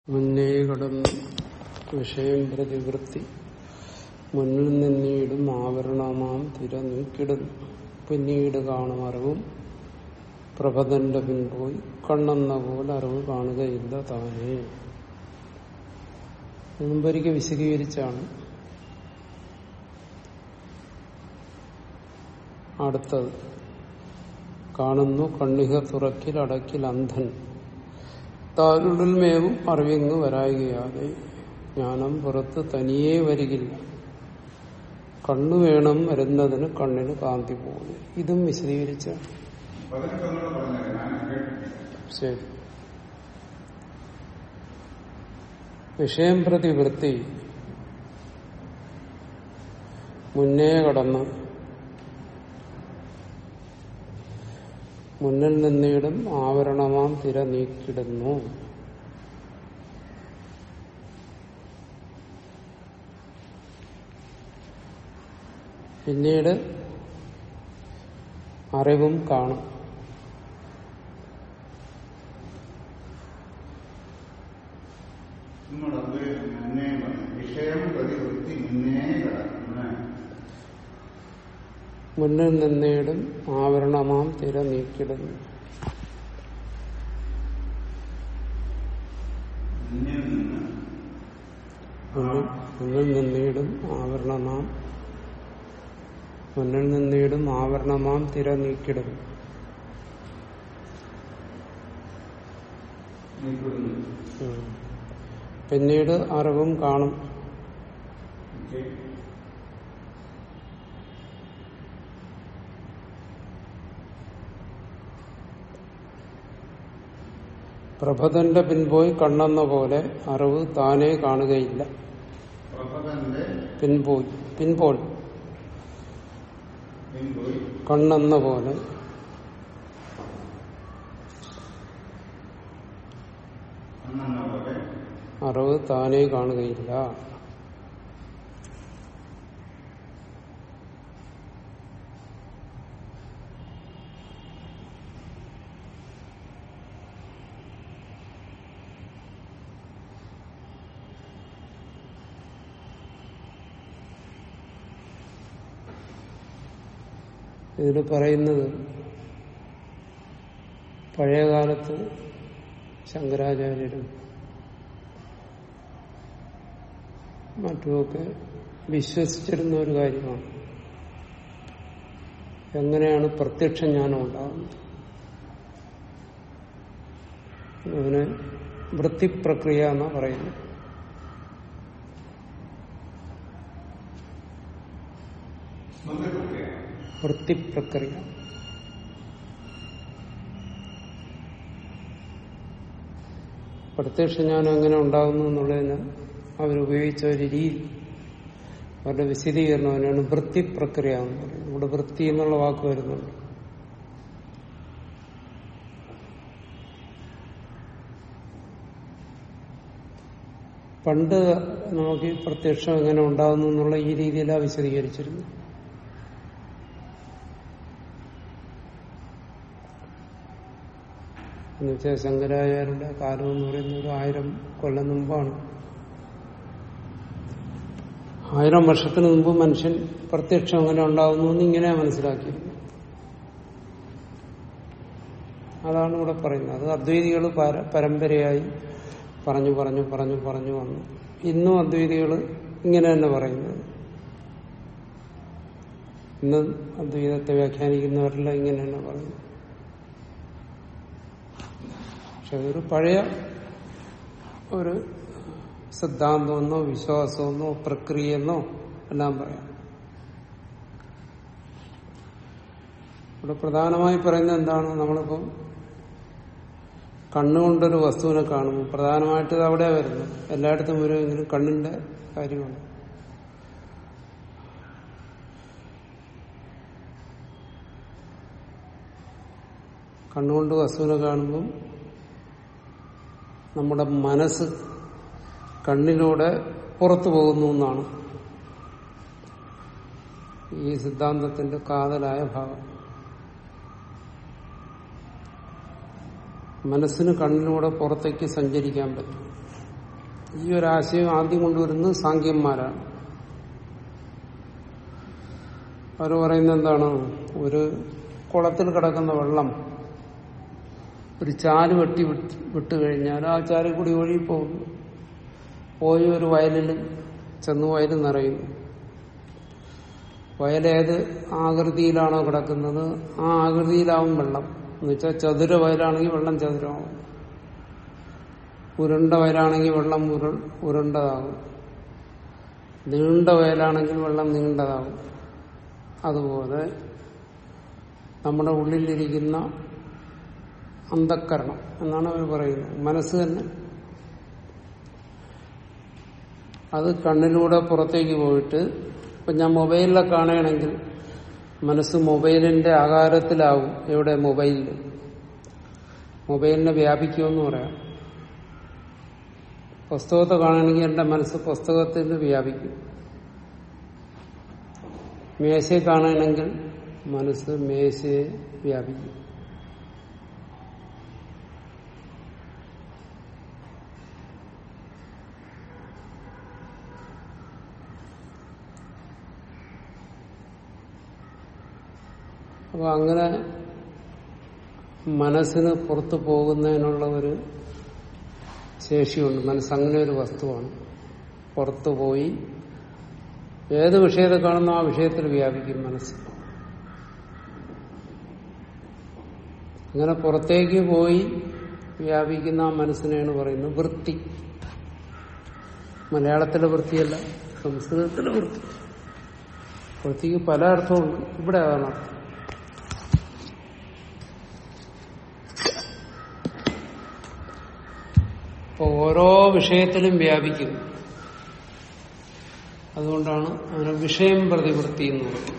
മുന്നേ കടന്ന് വിഷയം പ്രതിവൃത്തി മുന്നിൽ നിന്നീടും ആവരണമാം തിര നീക്കിടുന്നു പിന്നീട് കാണും അറിവും പ്രഭതന്റെ പിൻപോയി കണ്ണെന്ന പോലെ അറിവ് കാണുകയില്ല താനേ മുമ്പൊരിക്കൽ വിശദീകരിച്ചാണ് അടുത്തത് കാണുന്നു കണ്ണിക തുറക്കിൽ അടക്കിൽ അന്ധൻ താനുള്ളിൽ മേവും അറിവിങ്ങ് വരായികയാതെ ജ്ഞാനം പുറത്ത് തനിയേ വരികില്ല കണ്ണു വേണം വരുന്നതിന് കണ്ണിന് കാന്തി പോകുന്നു ഇതും വിശദീകരിച്ച ശരി വിഷയം പ്രതി വൃത്തി മുന്നേ കടന്ന് മുന്നിൽ നിന്നിടും ആവരണമാം തിര നീക്കിടുന്നു പിന്നീട് അറിവും കാണും വിഷയം പ്രതിവൃത്തി മുന്നേ കിടക്കുന്ന മുന്നിൽ നിന്നിടും ആവരണമാം തിര നീക്കിടുന്നു മുന്നിൽ നിന്ന് മുന്നിൽ മുന്നിൽ നിന്നിടും ആവരണമാം മുന്നിൽ നിന്നിടും ആവരണമാം തിര നീക്കിടുന്നു നീക്കിടുന്നു ഉം. പിന്നീട് അറിവും കാണും ഓക്കേ. പ്രഭതന്റെ പിൻപോയി കണ്ണെന്ന പോലെ അറിവ് താനേ കാണുകയില്ല പ്രഭതന്റെ പിൻപോയി പിൻപോൾ പിൻപോയി കണ്ണെന്ന പോലെ അന്നെന്ന പോലെ അറിവ് താനേ കാണുകയില്ല ഇതിൽ പറയുന്നത് പഴയകാലത്ത് ശങ്കരാചാര്യരും മറ്റുമൊക്കെ വിശ്വസിച്ചിരുന്ന ഒരു കാര്യമാണ് എങ്ങനെയാണ് പ്രത്യക്ഷ ജ്ഞാനം ഉണ്ടാകുന്നത് അതിന് വൃത്തിപ്രക്രിയ എന്നാ പറയുന്നത് സ്മൃതിപ്രക്രിയ വൃത്തിപ്രക്രിയ പ്രത്യക്ഷ ജ്ഞാനം എങ്ങനെ ഉണ്ടാകുന്നു എന്നുള്ളതിന് അവരുപയോഗിച്ച ഒരു രീതി അവരുടെ വിശദീകരണം അതിനാണ് വൃത്തിപ്രക്രിയ എന്ന് പറയുന്നത് ഇവിടെ വൃത്തി എന്നുള്ള വാക്ക് വരുന്നുണ്ട് പണ്ട് നമുക്ക് ഈ പ്രത്യക്ഷം എങ്ങനെ ഉണ്ടാകുന്നു എന്നുള്ള ഈ രീതിയിലാണ് വിശദീകരിച്ചിരുന്നത് എന്നുവെച്ചാൽ ശങ്കരാചാര്യരുടെ കാലം എന്ന് പറയുന്നത് ഒരു ആയിരം കൊല്ലം മുമ്പാണ് ആയിരം വർഷത്തിന് മുമ്പ് മനുഷ്യൻ പ്രത്യക്ഷം എങ്ങനെ ഉണ്ടാകുന്നു എന്ന് ഇങ്ങനെയാ മനസ്സിലാക്കിയിരുന്നു അതാണ് ഇവിടെ പറയുന്നത് അത് അദ്വൈതികൾ പര- പരമ്പരയായി പറഞ്ഞു പറഞ്ഞു പറഞ്ഞു പറഞ്ഞു വന്നു ഇന്നും അദ്വൈതികൾ ഇങ്ങനെ തന്നെ പറയുന്നത് ഇന്ന് അദ്വൈതത്തെ വ്യാഖ്യാനിക്കുന്നവരെല്ലാം ഇങ്ങനെ തന്നെ പറയുന്നു പക്ഷെ അതൊരു പഴയ ഒരു സിദ്ധാന്തമെന്നോ വിശ്വാസമെന്നോ പ്രക്രിയയെന്നോ എല്ലാം പറയാം ഇവിടെ പ്രധാനമായി പറയുന്നത് എന്താണ് നമ്മളിപ്പം കണ്ണുകൊണ്ടൊരു വസ്തുവിനെ കാണുമ്പോൾ പ്രധാനമായിട്ട് ഇത് അവിടെ വരുന്നത് എല്ലായിടത്തും വരുമെങ്കിലും കണ്ണിന്റെ കാര്യമാണ് കണ്ണുകൊണ്ട് വസ്തുവിനെ കാണുമ്പം നമ്മുടെ മനസ്സ് കണ്ണിലൂടെ പുറത്തു പോകുന്നു എന്നാണ് ഈ സിദ്ധാന്തത്തിന്റെ കാതലായ ഭാഗം മനസ്സിന് കണ്ണിലൂടെ പുറത്തേക്ക് സഞ്ചരിക്കാൻ പറ്റും ഈ ഒരു ആശയം ആദ്യം കൊണ്ടുവരുന്നത് സാങ്കന്മാരാണ് അവർ പറയുന്നത് എന്താണ് ഒരു കുളത്തിൽ കിടക്കുന്ന വെള്ളം ഒരു ചാല് വെട്ടി വിട്ട് വിട്ട് കഴിഞ്ഞാൽ ആ ചാലിൽ കൂടി ഒഴുകി പോകുന്നു പോയി ഒരു വയലിൽ ചെന്ന് വയൽ നിറയുന്നു വയലേത് ആകൃതിയിലാണോ കിടക്കുന്നത് ആ ആകൃതിയിലാവും വെള്ളം എന്ന് വെച്ചാൽ ചതുര വയലാണെങ്കിൽ വെള്ളം ചതുരമാവും ഉരുണ്ട വയലാണെങ്കിൽ വെള്ളം ഉരു ഉരുണ്ടതാകും നീണ്ട വയലാണെങ്കിൽ വെള്ളം നീണ്ടതാകും അതുപോലെ നമ്മുടെ ഉള്ളിലിരിക്കുന്ന അന്ധക്കരണം എന്നാണ് അവർ പറയുന്നത് മനസ്സ് തന്നെ അത് കണ്ണിലൂടെ പുറത്തേക്ക് പോയിട്ട് ഇപ്പൊ ഞാൻ മൊബൈലിലെ കാണുകയാണെങ്കിൽ മനസ്സ് മൊബൈലിന്റെ ആകാരത്തിലാവും എവിടെ മൊബൈലിൽ മൊബൈലിനെ വ്യാപിക്കുമെന്ന് പറയാം പുസ്തകത്തെ കാണുകയാണെങ്കിൽ എന്റെ മനസ്സ് പുസ്തകത്തിൽ വ്യാപിക്കും മേശയെ കാണുകയാണെങ്കിൽ മനസ്സ് മേശയെ വ്യാപിക്കും അപ്പൊ അങ്ങനെ മനസ്സിന് പുറത്തു പോകുന്നതിനുള്ള ഒരു ശേഷിയുണ്ട് മനസ്സ് അങ്ങനെ ഒരു വസ്തുവാണ് പുറത്തു പോയി ഏത് വിഷയത്തെ കാണുന്നോ ആ വിഷയത്തിൽ വ്യാപിക്കും മനസ്സ് അങ്ങനെ പുറത്തേക്ക് പോയി വ്യാപിക്കുന്ന ആ മനസ്സിനെയാണ് പറയുന്നത് വൃത്തി മലയാളത്തിലെ വൃത്തിയല്ല സംസ്കൃതത്തിലെ വൃത്തി വൃത്തിക്ക് പല അർത്ഥമുണ്ട് ഇവിടെ അതാണ് അർത്ഥം അപ്പൊ ഓരോ വിഷയത്തിലും വ്യാപിക്കുന്നു അതുകൊണ്ടാണ് അതിനെ വിഷയം പ്രതിവൃത്തി എന്ന് പറയുന്നത്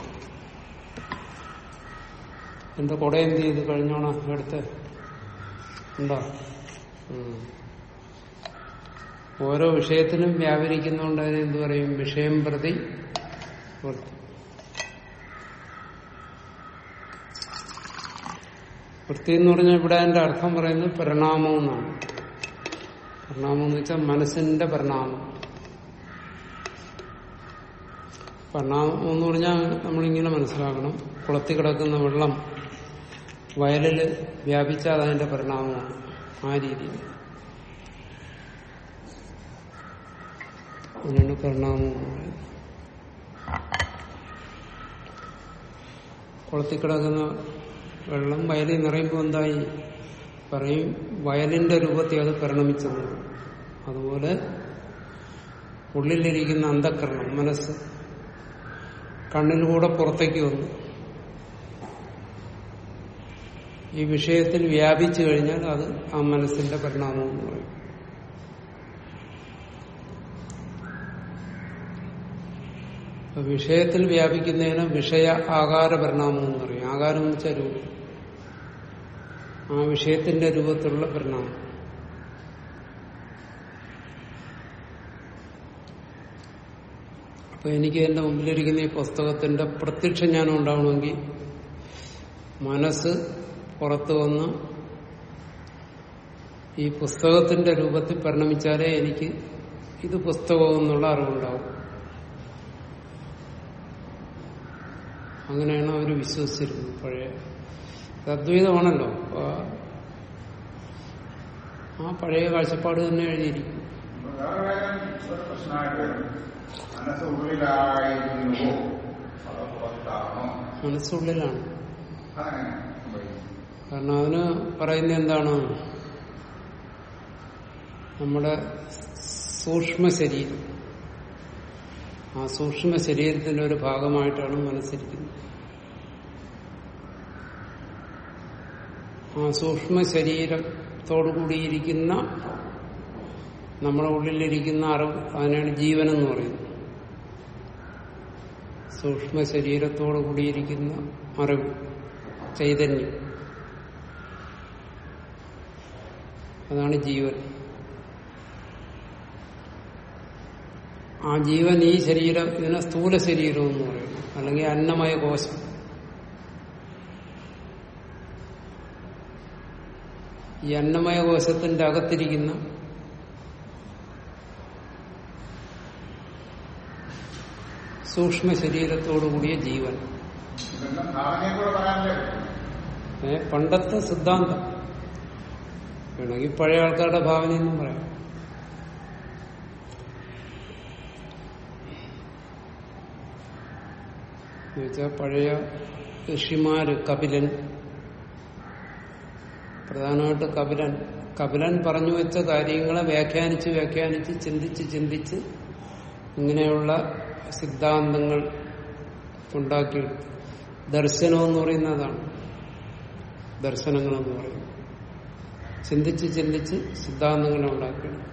എന്റെ കുട എന്ത് ചെയ്ത് കഴിഞ്ഞോണ എടുത്ത് ഉണ്ടോ ഉം. ഓരോ വിഷയത്തിലും വ്യാപരിക്കുന്നതുകൊണ്ട് അതിനെ എന്ത് പറയും വിഷയം പ്രതി വൃത്തി വൃത്തി എന്ന് പറഞ്ഞാൽ ഇവിടെ അതിന്റെ അർത്ഥം പറയുന്നത് പരിണാമം എന്നാണ് പരിണാമം എന്ന് വെച്ചാൽ മനസ്സിന്റെ പരിണാമം പരിണാമം എന്ന് പറഞ്ഞാൽ നമ്മളിങ്ങനെ മനസ്സിലാക്കണം കുളത്തിൽ കിടക്കുന്ന വെള്ളം വയലിൽ വ്യാപിച്ചാൽ അതിന്റെ പരിണാമമാണ് ആ രീതിയിൽ അതിനാണ് പരിണാമം എന്ന് പറയുന്നത് കുളത്തിൽ കിടക്കുന്ന വെള്ളം വയലിൽ നിറയുമ്പോൾ എന്തായി പറയും വയലിന്റെ രൂപത്തിൽ അത് പരിണമിച്ചത് അതുപോലെ ഉള്ളിലിരിക്കുന്ന അന്ധക്കരണം മനസ്സ് കണ്ണിലൂടെ പുറത്തേക്ക് വന്നു ഈ വിഷയത്തിൽ വ്യാപിച്ചു കഴിഞ്ഞാൽ അത് ആ മനസ്സിന്റെ പരിണാമം എന്ന് പറയും അപ്പൊ വിഷയത്തിൽ വ്യാപിക്കുന്നതിന് വിഷയ ആകാര പരിണാമം എന്ന് പറയും ആകാരം എന്ന് വെച്ചാൽ രൂപം ആ വിഷയത്തിന്റെ രൂപത്തിലുള്ള പരിണാമം അപ്പൊ എനിക്ക് എന്റെ മുമ്പിലിരിക്കുന്ന ഈ പുസ്തകത്തിന്റെ പ്രത്യക്ഷ ജ്ഞാനം ഉണ്ടാവണമെങ്കിൽ മനസ്സ് പുറത്തു വന്ന് ഈ പുസ്തകത്തിന്റെ രൂപത്തിൽ പരിണമിച്ചാലേ എനിക്ക് ഇത് പുസ്തകം എന്നുള്ള അറിവുണ്ടാവും അങ്ങനെയാണ് അവർ വിശ്വസിച്ചിരുന്നത് പഴയ ഇത് അദ്വൈതമാണല്ലോ അപ്പൊ ആ പഴയ കാഴ്ചപ്പാട് തന്നെ എഴുതിയിരിക്കും വേറെ കാര്യം ഒരു പ്രശ്നമായിട്ട് വരും. മനസ്സ് ഉള്ളിലായിരുന്നുവോ അതോ പുറത്താണോ മനസ്സുള്ളിലാണ് അതങ്ങനെ സംഭവിക്കും. കാരണം അതിന് പറയുന്നത് എന്താണ് നമ്മുടെ സൂക്ഷ്മ ശരീരം ആ സൂക്ഷ്മ ശരീരത്തിന്റെ ഒരു ഭാഗമായിട്ടാണ് മനസ്സിരിക്കുന്നത് ആ സൂക്ഷ്മ ശരീരത്തോടുകൂടിയിരിക്കുന്ന നമ്മുടെ ഉള്ളിലിരിക്കുന്ന അറിവ് അതിനാണ് ജീവനെന്ന് പറയുന്നത് സൂക്ഷ്മ ശരീരത്തോടു കൂടിയിരിക്കുന്ന അറിവ് ചൈതന്യം അതാണ് ജീവൻ ആ ജീവൻ ഈ ശരീരം ഇതിനെ സ്ഥൂല ശരീരം എന്ന് പറയുന്നു അല്ലെങ്കിൽ അന്നമയ കോശം ഈ അന്നമയ കോശത്തിന്റെ അകത്തിരിക്കുന്ന സൂക്ഷ്മ ശരീരത്തോടു കൂടിയ ജീവൻ ഇതെല്ലാം ഭാവനയെ കൂടെ പറയാനല്ലേ പറ്റും. ഏ, പണ്ടത്തെ സിദ്ധാന്തം വേണമെങ്കിൽ പഴയ ആൾക്കാരുടെ ഭാവനയെന്നും പറയാം എന്നുവെച്ചാൽ പഴയ ഋഷിമാര് കപിലൻ പ്രധാനമായിട്ട് കപിലൻ കപിലൻ പറഞ്ഞു വെച്ച കാര്യങ്ങളെ വ്യാഖ്യാനിച്ച് വ്യാഖ്യാനിച്ച് ചിന്തിച്ച് ചിന്തിച്ച് ഇങ്ങനെയുള്ള സിദ്ധാന്തങ്ങൾ ഉണ്ടാക്കിയെടുത്തു ദർശനം എന്ന് പറയുന്നതാണ് ദർശനങ്ങളെന്ന് പറയുന്നത് ചിന്തിച്ച് ചിന്തിച്ച് സിദ്ധാന്തങ്ങൾ ഉണ്ടാക്കിയെടുത്തു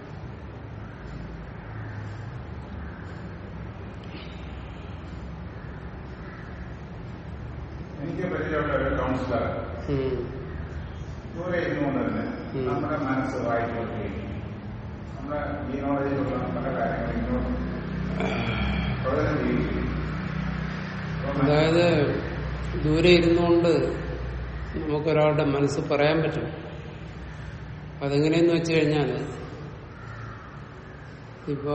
എനിക്ക് പരിചയമുള്ള ഒരു കൗൺസിലർ ഉം. ദൂരെ ഇരുന്നുകൊണ്ട് തന്നെ ഉം. നമ്മുടെ മനസ്സ് വായിച്ചുകൊണ്ടിരിക്കും നമ്മുടെ ഈ നോളജിലുള്ള പല കാര്യങ്ങൾ ഇങ്ങോട്ട് പ്രയോജനം ചെയ്യും അപ്പൊ അതായത് ദൂരെ ഇരുന്നുകൊണ്ട് നമുക്കൊരാളുടെ മനസ്സ് പറയാൻ പറ്റും അതെങ്ങനെയെന്ന് വെച്ച് കഴിഞ്ഞാൽ ഇപ്പോ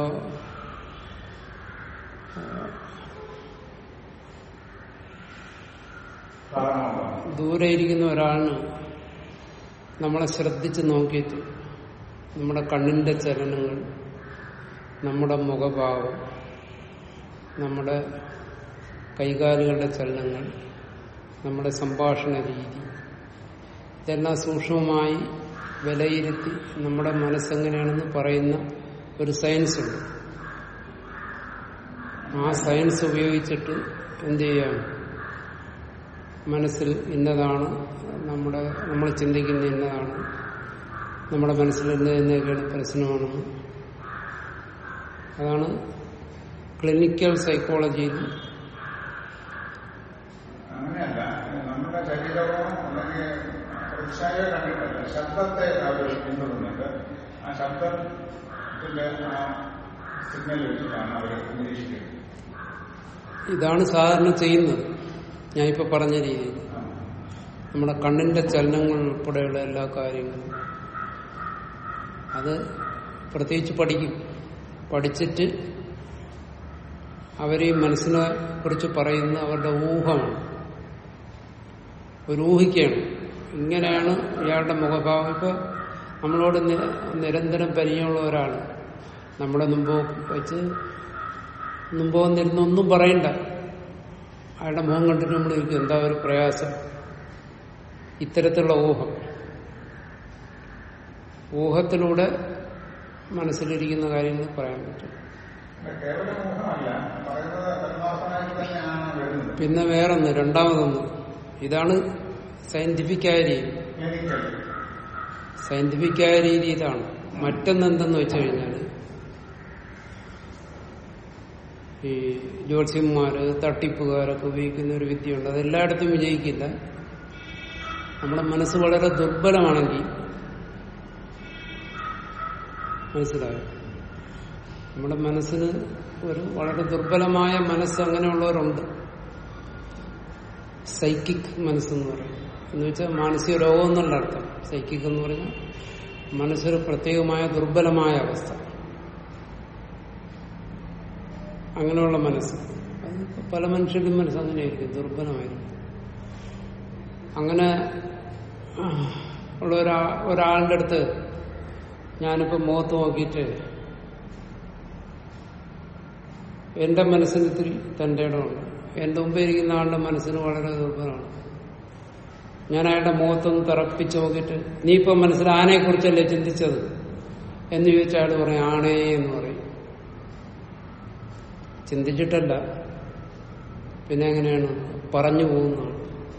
കാരണമുള്ളതാണ്. ദൂരെ ഇരിക്കുന്ന ഒരാളിന് നമ്മളെ ശ്രദ്ധിച്ച് നോക്കിയിട്ട് നമ്മുടെ കണ്ണിന്റെ ചലനങ്ങൾ നമ്മുടെ മുഖഭാവം നമ്മുടെ കൈകാലുകളുടെ ചലനങ്ങൾ നമ്മുടെ സംഭാഷണ രീതി ഇതെല്ലാം സൂക്ഷ്മമായി വിലയിരുത്തി നമ്മുടെ മനസ്സെങ്ങനെയാണെന്ന് പറയുന്ന ഒരു സയൻസ് ഉണ്ട് ആ സയൻസ് ഉപയോഗിച്ചിട്ട് എന്ത് ചെയ്യാം മനസ്സിൽ ഇന്നതാണ് നമ്മുടെ നമ്മൾ ചിന്തിക്കുന്ന ഇന്നതാണ് നമ്മുടെ മനസ്സിൽ ഇന്ന ഇന്നൊക്കെയാണ് പ്രശ്നമാണെന്ന് അതാണ് ക്ലിനിക്കൽ സൈക്കോളജിയിൽ അങ്ങനെയല്ല നമ്മുടെ ശരീരമോ അല്ലെങ്കിൽ ദൃശ്യായോ കണ്ടിട്ടല്ല ശബ്ദത്തെ അവർ പിന്തുടരുന്നുണ്ട് ആ ശബ്ദത്തിന്റെ ആ സിഗ്നൽ വെച്ചിട്ടാണ് അവർ നിരീക്ഷിക്കുന്നത് ഇതാണ് സാധാരണ ചെയ്യുന്നത് ഞാനിപ്പോ പറഞ്ഞ രീതിയിൽ ആ. നമ്മുടെ കണ്ണിന്റെ ചലനങ്ങൾ ഉൾപ്പെടെയുള്ള എല്ലാ കാര്യങ്ങളും അത് പ്രത്യേകിച്ച് പഠിക്കും പഠിച്ചിട്ട് അവർ ഈ മനസ്സിനെ കുറിച്ച് പറയുന്ന അവരുടെ ഊഹമാണ് ഒരു ഊഹിക്കുകയാണ് ഇങ്ങനെയാണ് ഇയാളുടെ മുഖഭാവം ഇപ്പൊ നമ്മളോട് നി- നിരന്തരം പരിചയമുള്ള ഒരാൾ നമ്മുടെ മുമ്പ് വെച്ച് മുമ്പ് വന്നിരുന്ന് ഒന്നും പറയണ്ട അയാളുടെ മുഖം കണ്ടിട്ട് നമ്മൾ ചോദിക്കും എന്താ ഒരു പ്രയാസം ഇത്തരത്തിലുള്ള ഊഹം ഊഹത്തിലൂടെ മനസ്സിലിരിക്കുന്ന കാര്യങ്ങൾ പറയാൻ പറ്റും ഇത് കേവല മോഹമല്ല പറയുന്നത് പരമാർത്ഥമായിട്ട് തന്നെയാണ് വരുന്നത് പിന്നെ വേറൊന്ന് രണ്ടാമതൊന്ന് ഇതാണ് സയന്റിഫിക്കായ രീതി ക്ലിനിക്കൽ സയന്റിഫിക്കായ രീതി ഇതാണ് മറ്റൊന്ന് എന്തെന്ന് വെച്ച് കഴിഞ്ഞാൽ ഈ ജ്യോത്സ്യന്മാര് തട്ടിപ്പുകാരൊക്കെ ഉപയോഗിക്കുന്ന ഒരു വിദ്യയുണ്ട് അത് എല്ലായിടത്തും വിജയിക്കില്ല നമ്മുടെ മനസ്സ് വളരെ ദുർബലമാണെങ്കിൽ മനസ്സിലായോ നമ്മുടെ മനസ്സിന് ഒരു വളരെ ദുർബലമായ മനസ്സ് അങ്ങനെയുള്ളവരുണ്ട് സൈക്കിക് മനസ്സെന്ന് പറയും എന്ന് വെച്ചാൽ മാനസിക രോഗം എന്നുള്ള അർത്ഥം സൈക്കിക് എന്ന് പറഞ്ഞാൽ മനസ്സൊരു പ്രത്യേകമായ ദുർബലമായ അവസ്ഥ അങ്ങനെയുള്ള മനസ്സ് അത് പല മനുഷ്യരുടെയും മനസ്സ് അങ്ങനെയായിരിക്കും ദുർബലമായിരിക്കും അങ്ങനെ ആ, ഉള്ള ഒരാ ഒരാളുടെ അടുത്ത് ഞാനിപ്പോ മുഖത്ത് നോക്കിയിട്ട് എന്റെ മനസ്സിന് ഇത്തിരി തന്റെ ഇടമുണ്ട് എന്റെ മുമ്പേ ഇരിക്കുന്ന ആളുടെ മനസ്സിന് വളരെ ദുർബലമാണ് ഞാൻ അയാളുടെ മുഖത്തൊന്ന് തറപ്പിച്ച് നോക്കിയിട്ട് നീ ഇപ്പൊ മനസ്സിൽ ആനയെ കുറിച്ചല്ലേ ചിന്തിച്ചത് എന്ന് ചോദിച്ചാൽ അയാൾ പറയും ആണേ എന്ന് പറയും ചിന്തിച്ചിട്ടല്ല പിന്നെ എങ്ങനെയാണ് പറഞ്ഞു പോകുന്നതാണ്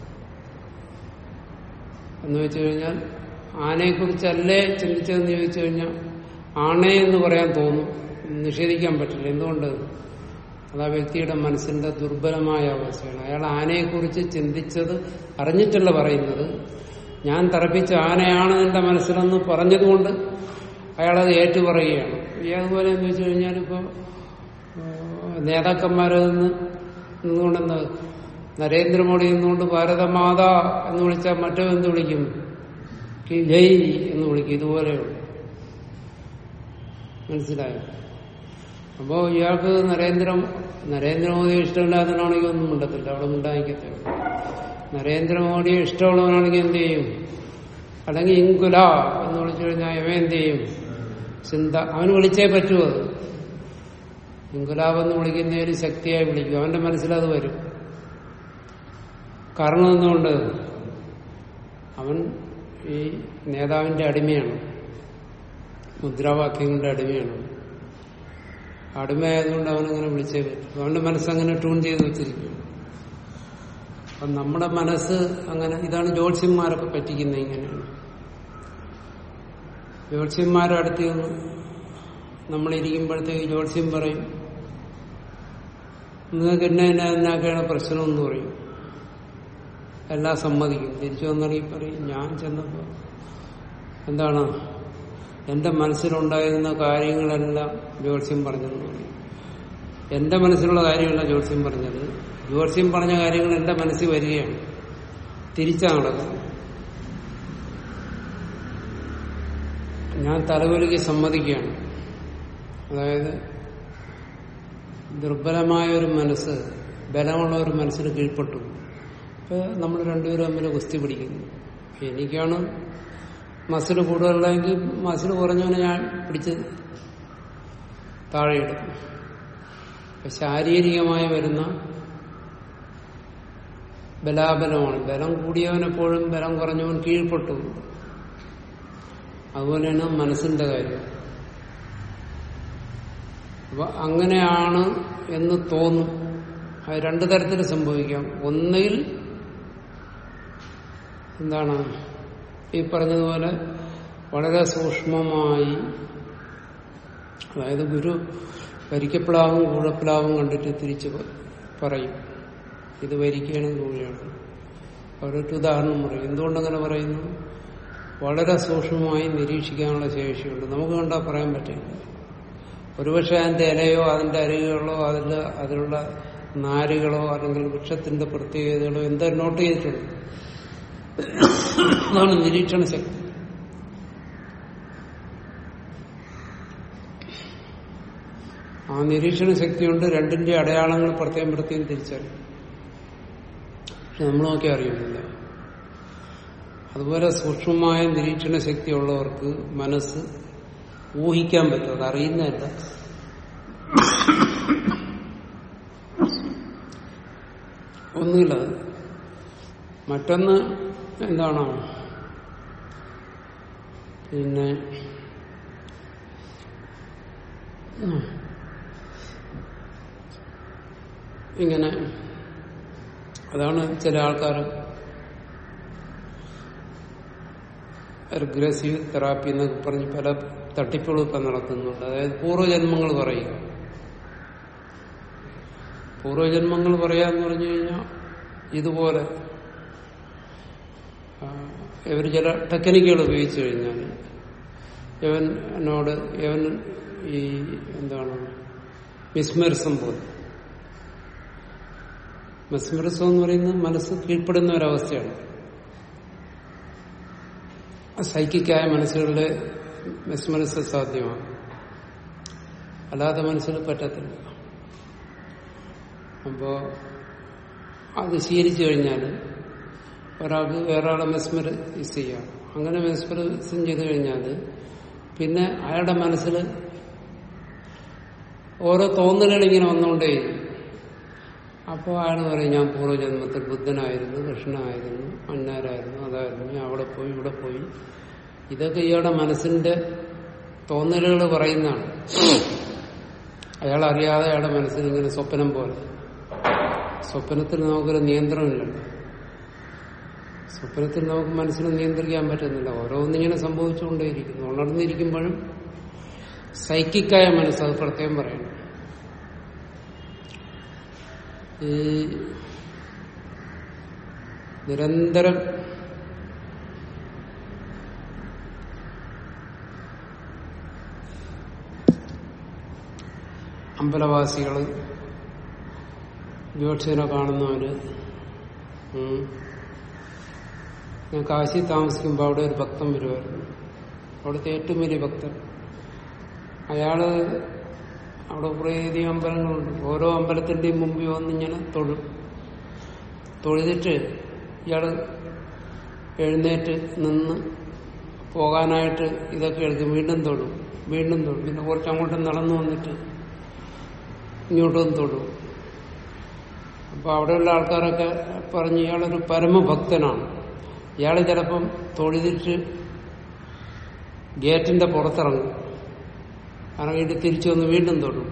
എന്ന് വെച്ചു കഴിഞ്ഞാൽ ആനയെക്കുറിച്ചല്ലേ ചിന്തിച്ചതെന്ന് ചോദിച്ചു കഴിഞ്ഞാൽ ആണേ എന്ന് പറയാൻ തോന്നും നിഷേധിക്കാൻ പറ്റില്ല എന്തുകൊണ്ട് അത് ആ വ്യക്തിയുടെ മനസ്സിന്റെ ദുർബലമായ അവസ്ഥയാണ് അയാൾ ആനയെക്കുറിച്ച് ചിന്തിച്ചത് അറിഞ്ഞിട്ടല്ല പറയുന്നത് ഞാൻ തറപ്പിച്ച ആനയാണ് എന്റെ മനസ്സിലെന്ന് പറഞ്ഞതുകൊണ്ട് അയാളത് ഏറ്റുപറയുകയാണ് ഈ അതുപോലെ എന്ന് വെച്ച് കഴിഞ്ഞാൽ ഇപ്പോൾ നേതാക്കന്മാരിൽ നിന്ന് നിന്നുകൊണ്ടെന്ന് നരേന്ദ്രമോദി നിന്നുകൊണ്ട് ഭാരതമാത എന്ന് വിളിച്ചാൽ മറ്റോ എന്ത് വിളിക്കും കി ജയ് എന്ന് വിളിക്കും ഇതുപോലെയുള്ളൂ മനസ്സിലായോ അപ്പോ ഇയാൾക്ക് നരേന്ദ്ര നരേന്ദ്രമോദി ഇഷ്ടമില്ലാത്തവനാണെങ്കിൽ ഒന്നും മിണ്ടത്തില്ല അവിടെ മിണ്ടായിക്കത്തേ ഉള്ളൂ. നരേന്ദ്രമോദിയെ ഇഷ്ടമുള്ളവനാണെങ്കിൽ എന്ത് ചെയ്യും അല്ലെങ്കിൽ ഇങ്കുല എന്ന് വിളിച്ചു കഴിഞ്ഞാൽ ഇവ എന്ത് ചെയ്യും ചിന്ത അവന് വിളിച്ചേ പറ്റൂ അത് ഇങ്കുലാബ് എന്ന് വിളിക്കുന്ന ഒരു ശക്തിയായി വിളിക്കും അവന്റെ മനസ്സിലത് വരും കാരണം എന്തുകൊണ്ട് അവൻ ഈ നേതാവിന്റെ അടിമയാണ് മുദ്രാവാക്യങ്ങളുടെ അടിമയാണ് അടിമയായതുകൊണ്ട് അവനങ്ങനെ വിളിച്ചേ പറ്റും അവന്റെ മനസ്സങ്ങനെ ട്യൂൺ ചെയ്ത് വെച്ചിരിക്കും അപ്പം നമ്മുടെ മനസ്സ് അങ്ങനെ ഇതാണ് ജ്യോത്സ്യന്മാരൊക്കെ പറ്റിക്കുന്നത് ഇങ്ങനെയാണ് ജ്യോത്സ്യന്മാരുടെ അടുത്ത് നിന്ന് നമ്മളിരിക്കുമ്പോഴത്തേക്ക് ജ്യോത്സ്യം പറയും നിങ്ങൾക്ക് എന്നെ എന്നാക്കാണ് പ്രശ്നം എന്ന് പറയും എല്ലാം സമ്മതിക്കും തിരിച്ചു വന്നിറങ്ങി പറയും ഞാൻ ചെന്നപ്പോ എന്താണ് എന്റെ മനസ്സിലുണ്ടായിരുന്ന കാര്യങ്ങളെല്ലാം ജ്യോത്സ്യം പറഞ്ഞെന്ന് പറയും എന്റെ മനസ്സിലുള്ള കാര്യമല്ല ജ്യോത്സ്യം പറഞ്ഞത് ജ്യോത്സ്യം പറഞ്ഞ കാര്യങ്ങൾ എന്റെ മനസ്സിൽ വരികയാണ് തിരിച്ചാ നടക്കുന്നത് ഞാൻ തലവലിക്ക് സമ്മതിക്കുകയാണ് അതായത് ദുർബലമായ ഒരു മനസ്സ് ബലമുള്ള ഒരു മനസ്സിന് കീഴ്പ്പെട്ടു ഇപ്പൊ നമ്മൾ രണ്ടുപേരും തമ്മിൽ കുസ്തി പിടിക്കുന്നു എനിക്കാണ് മസിൽ കൂടുതലുള്ളതെങ്കിൽ മസിൽ കുറഞ്ഞവനെ ഞാൻ പിടിച്ച് താഴെയിടും അപ്പൊ ശാരീരികമായി വരുന്ന ബലാബലമാണ് ബലം കൂടിയവനെപ്പോഴും ബലം കുറഞ്ഞവൻ കീഴ്പ്പെട്ടു അതുപോലെയാണ് മനസ്സിന്റെ കാര്യം അപ്പൊ അങ്ങനെയാണ് എന്ന് തോന്നും അത് രണ്ടു തരത്തിൽ സംഭവിക്കാം ഒന്നുകിൽ എന്താണ് ഈ പറഞ്ഞതുപോലെ വളരെ സൂക്ഷ്മമായി അതായത് ഗുരു വരിക്കപ്ലാവും കൂഴപ്ലാവും കണ്ടിട്ട് തിരിച്ച് പ- പറയും ഇത് വരിക്കുകയാണ് കൂഴിയാണ് അവരൊരു ഉദാഹരണം പറയും എന്തുകൊണ്ടങ്ങനെ പറയുന്നു വളരെ സൂക്ഷ്മമായി നിരീക്ഷിക്കാനുള്ള ശേഷിയുണ്ട് നമുക്ക് കണ്ടാൽ പറയാൻ പറ്റില്ല ഒരുപക്ഷെ അതിന്റെ ഇലയോ അതിന്റെ അരികുകളോ അതിൽ അതിലുള്ള നാരുകളോ അല്ലെങ്കിൽ വൃക്ഷത്തിന്റെ പ്രത്യേകതകളോ എന്തോ നോട്ട് ചെയ്തിട്ടുണ്ട് അതാണ് നിരീക്ഷണ ശക്തി ആ നിരീക്ഷണ ശക്തി കൊണ്ട് രണ്ടിന്റെ അടയാളങ്ങൾ പ്രത്യേകം പ്രത്യേകം തിരിച്ചറിയും പക്ഷെ നമ്മൾ നോക്കി അറിയുന്നില്ല അതുപോലെ സൂക്ഷ്മമായ നിരീക്ഷണ ശക്തിയുള്ളവർക്ക് മനസ്സ് ഊഹിക്കാൻ പറ്റും അത് അറിയുന്നതല്ല ഒന്നുമില്ല അത്. മറ്റൊന്ന് എന്താണോ പിന്നെ ഉം. ഇങ്ങനെ അതാണ് ചില ആൾക്കാർ റിഗ്രസീവ് തെറാപ്പി എന്നൊക്കെ പറഞ്ഞ് പല തട്ടിപ്പുകളും ഇപ്പം നടത്തുന്നുണ്ട് അതായത് പൂർവ്വജന്മങ്ങൾ പറയുക പൂർവ്വജന്മങ്ങൾ പറയാന്ന് പറഞ്ഞു കഴിഞ്ഞാൽ ഇതുപോലെ ആ, ഇവർ ചില ടെക്നിക്കുകൾ ഉപയോഗിച്ചു കഴിഞ്ഞാൽ ഇവൻ എന്നോട് ഇവൻ ഈ എന്താണ് മിസ്മരിസം പോലെ മെസ്മറിസം എന്ന് പറയുന്നത് മനസ്സ് കീഴ്പ്പെടുന്ന ഒരവസ്ഥയാണ് സൈക്കിക്കായ മനസ്സുകളിലെ മെസ്മറിസം സാധ്യമാണ് അല്ലാതെ മനസ്സിൽ പറ്റത്തില്ല അപ്പോ അത് ശീലിച്ചു കഴിഞ്ഞാൽ ഒരാൾക്ക് വേറെ ആളെ മെസ്മറിസ് ചെയ്യാം അങ്ങനെ മെസ്മറിസം ചെയ്തു കഴിഞ്ഞാൽ പിന്നെ അയാളുടെ മനസ്സിൽ ഓരോ തോന്നലുകൾ ഇങ്ങനെ വന്നുകൊണ്ടേയിരിക്കും അപ്പോൾ അയാൾ പറയും ഞാൻ പൂർവ്വജന്മത്തിൽ ബുദ്ധനായിരുന്നു കൃഷ്ണനായിരുന്നു അന്നാരായിരുന്നു അതായിരുന്നു ഞാൻ അവിടെ പോയി ഇവിടെ പോയി ഇതൊക്കെ ഇയാളുടെ മനസ്സിന്റെ തോന്നലുകൾ പറയുന്നതാണ് അയാൾ അറിയാതെ അയാളുടെ മനസ്സിൽ ഇങ്ങനെ സ്വപ്നം പോലെ സ്വപ്നത്തിൽ നമുക്കൊരു നിയന്ത്രണമില്ലല്ലോ സ്വപ്നത്തിൽ നമുക്ക് മനസ്സിനെ നിയന്ത്രിക്കാൻ പറ്റുന്നില്ല ഓരോന്നിങ്ങനെ സംഭവിച്ചുകൊണ്ടേയിരിക്കുന്നു ഉണർന്നിരിക്കുമ്പോഴും സൈക്കിക്കായ മനസ്സ് അത് പ്രത്യേകം പറയണം ഈ നിരന്തരം അമ്പലവാസികള് ജ്യോത്സ്യനെ കാണുന്നവര് ഉം. ഞാൻ കാശി താമസിക്കുമ്പോൾ അവിടെ ഒരു ഭക്തൻ വരുമായിരുന്നു അവിടുത്തെ ഏറ്റവും വലിയ ഭക്തൻ അയാള് അവിടെ കുറേയധികം അമ്പലങ്ങളുണ്ട് ഓരോ അമ്പലത്തിന്റെയും മുമ്പിൽ വന്ന് ഇങ്ങനെ തൊഴും തൊഴുതിട്ട് ഇയാള് എഴുന്നേറ്റ് നിന്ന് പോകാനായിട്ട് ഇതൊക്കെ എടുക്കും വീണ്ടും തൊടും വീണ്ടും തൊടും പിന്നെ കുറച്ച് അങ്ങോട്ട് നടന്നു വന്നിട്ട് ഇങ്ങോട്ടും തൊടും അപ്പൊ അവിടെയുള്ള ആൾക്കാരൊക്കെ പറഞ്ഞ് ഇയാളൊരു പരമഭക്തനാണ് ഇയാള് ചിലപ്പം തൊഴുതിട്ട് ഗേറ്റിന്റെ പുറത്തിറങ്ങും ഇറങ്ങിയിട്ട് തിരിച്ചു വന്ന് വീണ്ടും തൊടും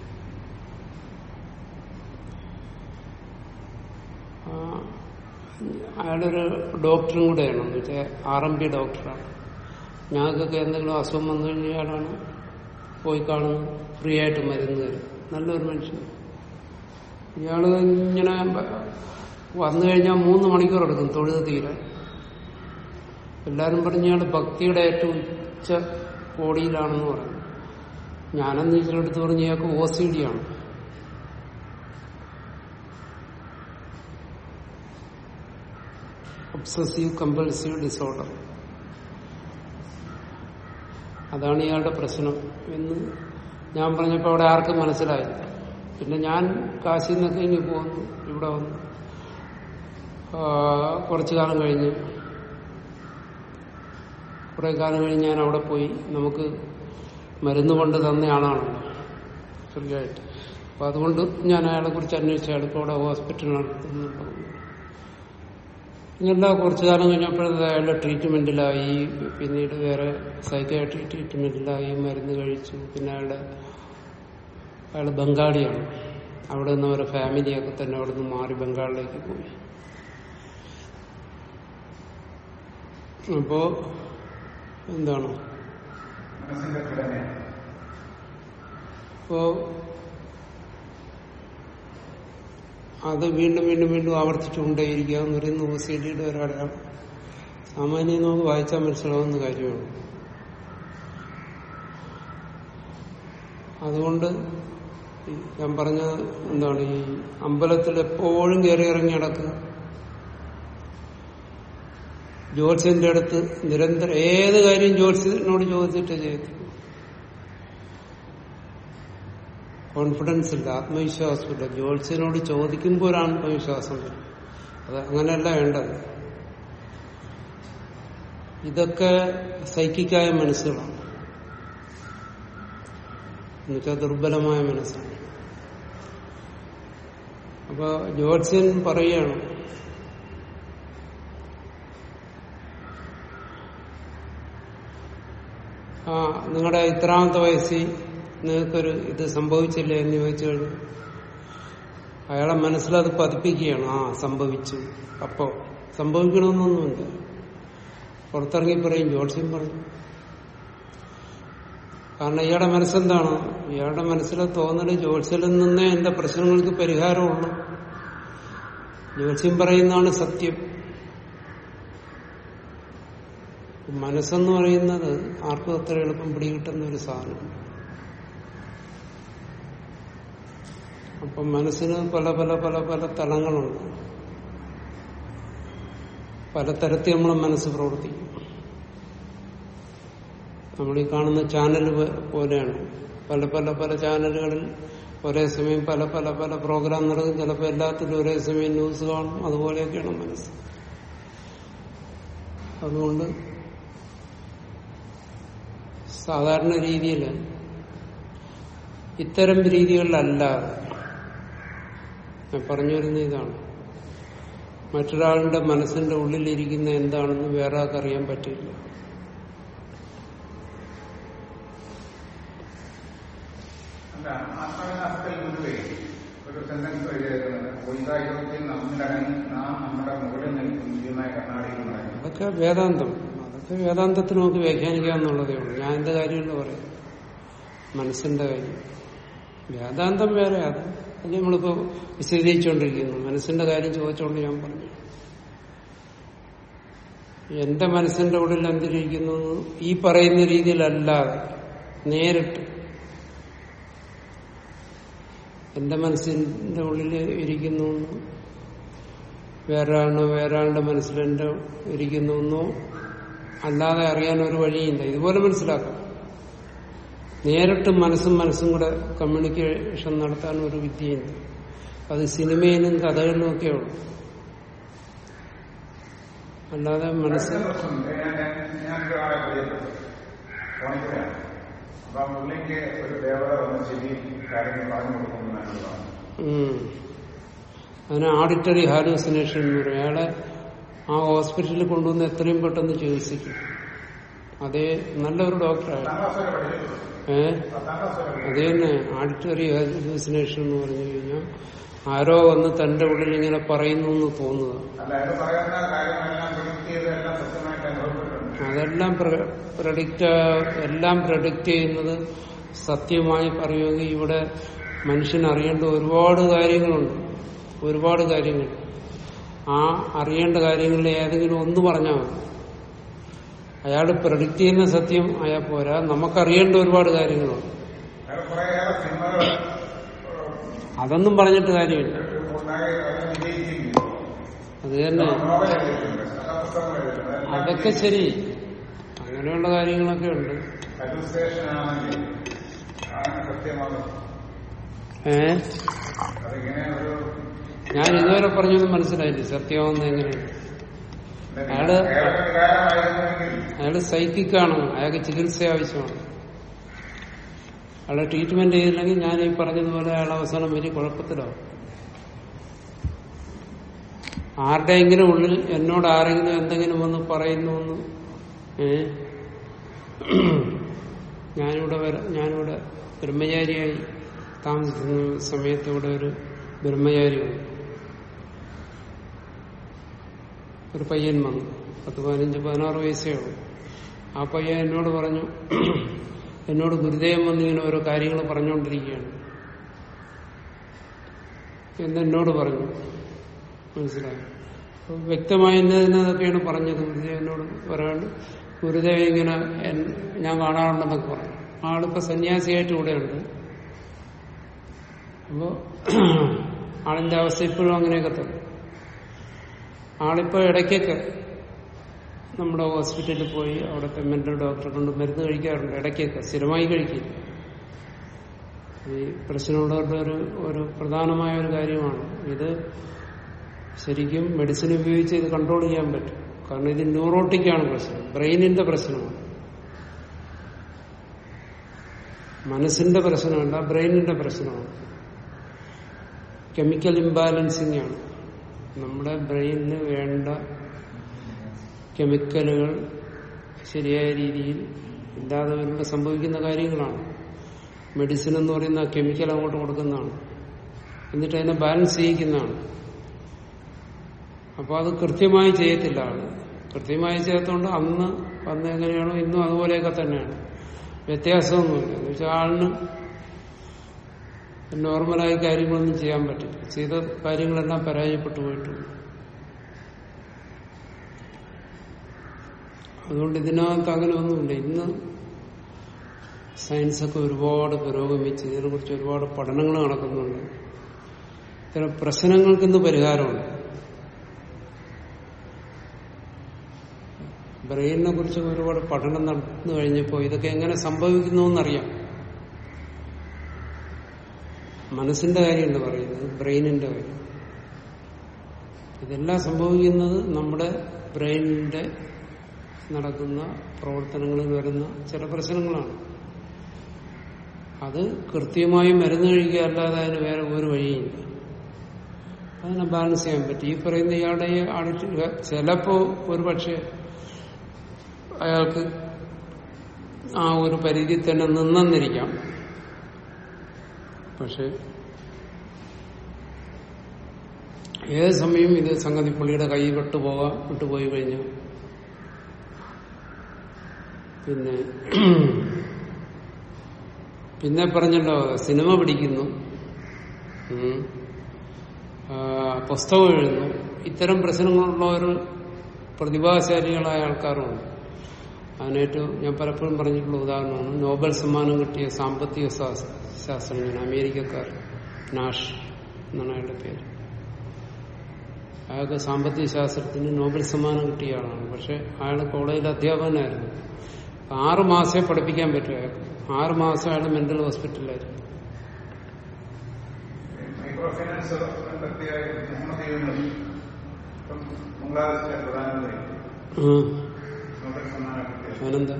ആ, അയാളൊരു ഡോക്ടറും കൂടെയാണ് എന്ന് വെച്ചാൽ ആർ എം പി ഡോക്ടറാണ് ഞങ്ങൾക്കൊക്കെ എന്തെങ്കിലും അസുഖം വന്നു കഴിഞ്ഞാൽ അയാളാണ് പോയി കാണുന്നത് ഫ്രീ ആയിട്ട് മരുന്ന് തരും നല്ലൊരു മനുഷ്യൻ ഇയാള് ഇങ്ങനെ വന്നു കഴിഞ്ഞാൽ മൂന്ന് മണിക്കൂർ എടുക്കും തൊഴുത് തീരാൻ എല്ലാരും പറഞ്ഞ ഇയാള് ഭക്തിയുടെ ഏറ്റവും ഉച്ച കോടിയിലാണെന്ന് പറഞ്ഞു ഞാനെന്ന് ഇതിലെടുത്ത് പറഞ്ഞ ഇയാൾക്ക് ഒ സി ഡി ആണ് ഒബ്സസീവ് കമ്പൽസീവ് ഡിസോർഡർ അതാണ് ഇയാളുടെ പ്രശ്നം എന്ന് ഞാൻ പറഞ്ഞപ്പോൾ അവിടെ ആർക്കും മനസ്സിലായില്ല പിന്നെ ഞാൻ കാശിൽ നിന്നൊക്കെ ഇനി പോന്നു ഇവിടെ വന്നു ആ, കുറച്ചു കാലം കഴിഞ്ഞ് കുറെ കാലം കഴിഞ്ഞ് ഞാൻ അവിടെ പോയി നമുക്ക് മരുന്ന് കൊണ്ട് തന്ന ആളാണല്ലോ ഫ്രീ ആയിട്ട് അപ്പൊ അതുകൊണ്ട് ഞാൻ അയാളെ കുറിച്ച് അന്വേഷിച്ചു അയാൾ ഇപ്പോൾ അവിടെ ഹോസ്പിറ്റലിലാണ് ഇങ്ങനെയുള്ള കുറച്ചു കാലം കഴിഞ്ഞപ്പോഴത് അയാളുടെ ട്രീറ്റ്മെന്റിലായി പിന്നീട് വേറെ സൈക്കാട്രി ട്രീറ്റ്മെന്റിലായി മരുന്ന് കഴിച്ചു പിന്നെ അയാളുടെ അയാൾ ബംഗാളിയാണ് അവിടെ നിന്ന് അവരെ ഫാമിലിയൊക്കെ തന്നെ അവിടെ നിന്ന് മാറി ബംഗാളിലേക്ക് പോയി അപ്പോ എന്താണ് മനസ്സിന്റെ ഘടന അപ്പോ അത് വീണ്ടും വീണ്ടും വീണ്ടും ആവർത്തിച്ചുകൊണ്ടേയിരിക്കുക എന്ന് പറയുന്ന ഒ സി ഡിയുടെ ഒരാളാണ് സാമാന്യം നമുക്ക് വായിച്ചാൽ മനസ്സിലാവുന്ന കാര്യമാണ് അതുകൊണ്ട് ഈ ഞാൻ പറഞ്ഞ എന്താണ് ഈ അമ്പലത്തിൽ എപ്പോഴും കയറി ഇറങ്ങി നടക്കുക ജ്യോത്സ്യന്റെ അടുത്ത് നിരന്തരം ഏത് കാര്യം ജ്യോത്സ്യനോട് ചോദിച്ചിട്ട് ചെയ്തു കോൺഫിഡൻസ് ഇല്ല ആത്മവിശ്വാസമില്ല ജ്യോത്സ്യനോട് ചോദിക്കുമ്പോൾ ഒരു ആത്മവിശ്വാസം വരും അത് അങ്ങനെയല്ല വേണ്ടത് ഇതൊക്കെ സൈക്കിക്കായ മനസ്സുകളാണ് എന്നുവെച്ചാൽ ദുർബലമായ മനസ്സാണ് അപ്പൊ ജ്യോത്സ്യൻ പറയുകയാണ് ആ നിങ്ങളുടെ ഇത്രാമത്തെ വയസ്സിൽ നിങ്ങൾക്കൊരു ഇത് സംഭവിച്ചില്ലേ എന്ന് ചോദിച്ചു കഴിഞ്ഞു അയാളെ മനസ്സിലത് പതിപ്പിക്കുകയാണ് ആ സംഭവിച്ചു അപ്പോ സംഭവിക്കണമെന്നൊന്നുമില്ല പുറത്തിറങ്ങി പറയും ജോത്സ്യം പറയും കാരണം ഇയാളുടെ മനസ്സെന്താണ് ഇയാളുടെ മനസ്സിലെ തോന്നല് ജോത്സ്യത്തിൽ നിന്നേ എന്റെ പ്രശ്നങ്ങൾക്ക് പരിഹാരമുള്ളൂ ജോത്സ്യം പറയുന്നതാണ് സത്യം മനസ്സെന്ന് പറയുന്നത് ആർക്കും അത്ര എളുപ്പം പിടികിട്ടുന്ന ഒരു സാധനം അപ്പം മനസ്സിന് പല പല പല പല തലങ്ങളുണ്ട് പലതരത്തിൽ നമ്മൾ മനസ്സ് പ്രവർത്തിക്കും നമ്മൾ ഈ കാണുന്ന ചാനൽ പോലെയാണ് പല പല പല ചാനലുകളിൽ ഒരേ സമയം പല പല പല പ്രോഗ്രാം നടക്കും ചിലപ്പോൾ എല്ലാത്തിലും ഒരേ സമയം ന്യൂസ് കാണും അതുപോലെയൊക്കെയാണ് മനസ്സ് അതുകൊണ്ട് സാധാരണ രീതിയിൽ ഇത്തരം രീതികളിലല്ലാതെ ഞാൻ പറഞ്ഞു വരുന്ന ഇതാണ് മറ്റൊരാളുടെ മനസ്സിന്റെ ഉള്ളിലിരിക്കുന്ന എന്താണെന്ന് വേറെ ആൾക്ക് അറിയാൻ പറ്റില്ല അല്ല ആത്മവിനാശത്തിൽ മുഴുവേ ഒരു സെന്റൻസ് എഴുതിയിരിക്കുന്നത് വൈകാരികത്തിൽ നമ്മിലടങ്ങി നാം നമ്മുടെ മുകളിൽ നിൽക്കും ദിവ്യമായ കർണാടകയുമായി അതൊക്കെ വേദാന്തം അതൊക്കെ വേദാന്തത്തിന് നമുക്ക് വ്യാഖ്യാനിക്കാന്നുള്ളതേ ഉള്ളൂ ഞാൻ എന്റെ കാര്യമല്ല പറയാം മനസ്സിന്റെ കാര്യം വേദാന്തം വേറെ അത് അത് നമ്മളിപ്പോ വിശദീകരിച്ചുകൊണ്ടിരിക്കുന്നു മനസ്സിന്റെ കാര്യം ചോദിച്ചുകൊണ്ട് ഞാൻ പറഞ്ഞു എന്റെ മനസ്സിന്റെ ഉള്ളിൽ എന്തിരിക്കുന്നു എന്ന് ഈ പറയുന്ന രീതിയിലല്ലാതെ നേരിട്ട് എന്റെ മനസ്സിന്റെ ഉള്ളിൽ ഇരിക്കുന്നു എന്ന് വേറൊരാളിനോ വേറൊരാളുടെ മനസ്സിലെന്റെ ഇരിക്കുന്നു എന്നോ അല്ലാതെ അറിയാൻ ഒരു വഴിയില്ല ഇതുപോലെ മനസ്സിലാക്കാം നേരിട്ട് മനസ്സും മനസ്സും കൂടെ കമ്മ്യൂണിക്കേഷൻ നടത്താൻ ഒരു വിദ്യയുണ്ട് അത് സിനിമയിലും കഥകളിലും ഒക്കെ ഉള്ളു അല്ലാതെ മനസ്സ് പ്രശ്നമുണ്ട് ഞാൻ ഞാൻ- ഞാനൊരാളെ പരിചയപ്പെട്ടു ഫോണിക്കൂടെയാണ് അപ്പൊ ആ പുള്ളിക്ക് ഒരു ദേവത വന്ന് ശരി കാര്യങ്ങൾ പറഞ്ഞു കൊടുക്കുന്നു എന്നുള്ളതാണ് ഉം. അതിന് ആഡിറ്ററി ഹാലൂസിനേഷൻ എന്ന് പറയും അയാളെ ആ ഹോസ്പിറ്റലിൽ കൊണ്ടുവന്ന് എത്രയും പെട്ടെന്ന് ചികിത്സിക്കും അതേ നല്ലൊരു ഡോക്ടറാണ് പത്താം ക്ലാസ് വരെ പഠിച്ചിട്ടുണ്ട് ഏഹ് പത്താം ക്ലാസ് വരെ അത് തന്നെ ആഡിറ്ററി ഹാലൂസിനേഷൻ എന്ന് പറഞ്ഞു കഴിഞ്ഞാൽ ആരോ വന്ന് തന്റെ ഉള്ളിൽ ഇങ്ങനെ പറയുന്നു എന്ന് തോന്നുക അല്ല അയാൾ പറയുന്ന കാര്യങ്ങളെല്ലാം പ്രൊഡിക്ട് ചെയ്ത് എല്ലാം സത്യമായിട്ട് അനുഭവപ്പെട്ടിട്ടുണ്ട് അതെല്ലാം പ്രഡിക്റ്റ് എല്ലാം പ്രഡിക്റ്റ് ചെയ്യുന്നത് സത്യമായി പറയുമെങ്കിൽ ഇവിടെ മനുഷ്യൻ അറിയേണ്ട ഒരുപാട് കാര്യങ്ങളുണ്ട് ഒരുപാട് കാര്യങ്ങൾ ആ അറിയേണ്ട കാര്യങ്ങളിൽ ഏതെങ്കിലും ഒന്ന് പറഞ്ഞാൽ മതി അയാൾ പ്രഡിക്റ്റ് ചെയ്യുന്ന സത്യം ആയാൽ പോരാ നമുക്കറിയേണ്ട ഒരുപാട് കാര്യങ്ങളുണ്ട് അയാൾ കുറേയേറെ സിനിമകൾ അതൊന്നും പറഞ്ഞിട്ട് കാര്യമില്ല ഉണ്ടായി അതിനെ വിജയിച്ചിരിക്കുന്നു അത് തന്നെ നോവൽ എഴുതിയിട്ടുണ്ട് കഥാപുസ്തകങ്ങൾ എഴുതിയിട്ടുണ്ട് അതെല്ലാം അതൊക്കെ ശരി അങ്ങനെയുള്ള കാര്യങ്ങളൊക്കെ ഉണ്ട് അഡ്മിനിസ്ട്രേഷൻ ആണെങ്കിൽ ആണ് സത്യമാണ് ഏഹ് അതിങ്ങനെ ഒരു ഞാൻ ഇതുവരെ പറഞ്ഞൊന്നും മനസ്സിലായില്ല സത്യമാവുന്ന എങ്ങനെയാണ് അയാള് കേരള വികാരമായിരുന്നെങ്കിൽ അയാള് സൈക്കിക്കാണ് അയാൾക്ക് ചികിത്സ ആവശ്യമാണ് അയാളെ ട്രീറ്റ്മെന്റ് ചെയ്തില്ലെങ്കിൽ ഞാൻ ഈ പറഞ്ഞതുപോലെ അയാൾ അവസാനം വലിയ കുഴപ്പത്തിലാവും ആരുടെയെങ്കിലും ഉള്ളിൽ എന്നോട് ആരെങ്കിലും എന്തെങ്കിലും വന്ന് പറയുന്നു എന്ന് ഏ ഞാനിവിടെ വര ഞാനിവിടെ ബ്രഹ്മചാരിയായി താമസിക്കുന്ന സമയത്ത് ഇവിടെ ഒരു ബ്രഹ്മചാരിയുണ്ട് ഒരു പയ്യൻ വന്നു പത്ത് പതിനഞ്ച് പതിനാറ് വയസ്സേ ഉള്ളൂ ആ പയ്യൻ എന്നോട് പറഞ്ഞു എന്നോട് ഗുരുദേവൻ വന്നിങ്ങനെ ഓരോ കാര്യങ്ങൾ പറഞ്ഞുകൊണ്ടിരിക്കുകയാണ് എന്നെന്നോട് പറഞ്ഞു മനസ്സിലായി അപ്പൊ വ്യക്തമായി ഇന്നതൊക്കെയാണ് പറഞ്ഞത് ഗുരുദേവനോട് പറയാണ്ട് ഗുരുദേവൻ ഇങ്ങനെ എൻ- ഞാൻ കാണാറുണ്ടെന്നൊക്കെ പറഞ്ഞു ആളിപ്പോ സന്യാസിയായിട്ട് ഇവിടെയുണ്ട് അപ്പോ ആളിന്റെ അവസ്ഥ ഇപ്പോഴും അങ്ങനെയൊക്കെ തന്നെ ആളിപ്പോ ഇടയ്ക്കൊക്കെ നമ്മുടെ ഹോസ്പിറ്റലിൽ പോയി അവിടുത്തെ മെന്റൽ ഡോക്ടറെ കൊണ്ട് മരുന്ന് കഴിക്കാറുണ്ട് ഇടയ്ക്കൊക്കെ സ്ഥിരമായി കഴിക്കില്ല ഈ പ്രശ്നമുള്ളവരുടെ ഒരു ഒരു പ്രധാനമായ ഒരു കാര്യമാണ് ഇത് ശരിക്കും മെഡിസിൻ ഉപയോഗിച്ച് ഇത് കൺട്രോൾ ചെയ്യാൻ പറ്റും കാരണം ഇത് ന്യൂറോട്ടിക്കാണ് പ്രശ്നം ബ്രെയിനിന്റെ പ്രശ്നമാണ് മനസ്സിന്റെ പ്രശ്നമല്ല ബ്രെയിനിന്റെ പ്രശ്നമാണ് കെമിക്കൽ ഇംബാലൻസിങ് ആണ് നമ്മുടെ ബ്രെയിനിന് വേണ്ട കെമിക്കലുകൾ ശരിയായ രീതിയിൽ ഇല്ലാതെ വരുമ്പോൾ സംഭവിക്കുന്ന കാര്യങ്ങളാണ് മെഡിസിൻ എന്ന് പറയുന്ന ആ കെമിക്കൽ അങ്ങോട്ട് കൊടുക്കുന്നതാണ് എന്നിട്ട് അതിനെ ബാലൻസ് ചെയ്യിക്കുന്നതാണ് അപ്പോൾ അത് കൃത്യമായി ചെയ്യത്തില്ല ആള് കൃത്യമായി ചെയ്യാത്തതുകൊണ്ട് അന്ന് അന്ന് എങ്ങനെയാണോ ഇന്നും അതുപോലെയൊക്കെ തന്നെയാണ് വ്യത്യാസമൊന്നുമില്ല എന്ന് വെച്ചാൽ ആളിന് നോർമലായ കാര്യങ്ങളൊന്നും ചെയ്യാൻ പറ്റില്ല ചെയ്ത കാര്യങ്ങളെല്ലാം പരാജയപ്പെട്ടു പോയിട്ടുണ്ട് അതുകൊണ്ട് ഇതിനകത്ത് അങ്ങനെ ഒന്നുമില്ല ഇന്ന് സയൻസൊക്കെ ഒരുപാട് പുരോഗമിച്ച് ഇതിനെക്കുറിച്ച് ഒരുപാട് പഠനങ്ങൾ നടക്കുന്നുണ്ട് ഇത്തരം പ്രശ്നങ്ങൾക്ക് ഇന്ന് പരിഹാരമുണ്ട് ബ്രെയിനിനെ കുറിച്ച് ഒരുപാട് പഠനം നടന്നു കഴിഞ്ഞപ്പോൾ ഇതൊക്കെ എങ്ങനെ സംഭവിക്കുന്നു എന്നറിയാം മനസ്സിന്റെ കാര്യമല്ല പറയുന്നത് ബ്രെയിനിന്റെ കാര്യം ഇതെല്ലാം സംഭവിക്കുന്നത് നമ്മുടെ ബ്രെയിനിന്റെ നടക്കുന്ന പ്രവർത്തനങ്ങളിൽ വരുന്ന ചില പ്രശ്നങ്ങളാണ് അത് കൃത്യമായി മരുന്ന് കഴിക്കുക അല്ലാതെ അതിന് വേറെ ഒരു വഴിയില്ല അതിനെ ബാലൻസ് ചെയ്യാൻ പറ്റും ഈ പറയുന്ന ഇയാളുടെ ഈ ആഡിറ്റ് ചിലപ്പോ ഒരു പക്ഷേ അയാൾക്ക് ആ ഒരു പരിധി തന്നെ നിന്നെന്നിരിക്കാം പക്ഷെ ഏത് സമയം ഇത് സംഗതി പുള്ളിയുടെ കൈ വിട്ടുപോകാം വിട്ടുപോയി കഴിഞ്ഞു പിന്നെ പിന്നെ പറഞ്ഞല്ലോ സിനിമ പിടിക്കുന്നു ഉം. ആ, പുസ്തകം എഴുതുന്നു ഇത്തരം പ്രശ്നങ്ങളുള്ള ഒരു പ്രതിഭാശാലികളായ ആൾക്കാരുമുണ്ട് അതിനായിട്ട് ഞാൻ പലപ്പോഴും പറഞ്ഞിട്ടുള്ള ഉദാഹരണമാണ് നോബൽ സമ്മാനം കിട്ടിയ സാമ്പത്തിക ശാസ്- ശാസ്ത്രജ്ഞൻ അമേരിക്കക്കാർ നാഷ് എന്നാണ് അയാളുടെ പേര് അയാൾക്ക് സാമ്പത്തിക ശാസ്ത്രത്തിന് നോബൽ സമ്മാനം കിട്ടിയ ആളാണ് പക്ഷെ അയാൾ കോളേജിൽ അധ്യാപകനായിരുന്നു ആറ് മാസേ പഠിപ്പിക്കാൻ പറ്റും അയാൾക്ക് ആറ് മാസം അയാൾ മെന്റൽ ഹോസ്പിറ്റലിലായിരുന്നു മൈക്രോ ഫൈനാൻസ് കണ്ടെത്തിയ മുഹമ്മദ് യൂനുസ് ഇപ്പം ബംഗ്ലാദേശിലെ പ്രധാനമന്ത്രി ആ, നോബൽ സമ്മാനം കിട്ടിയ അവനെന്താ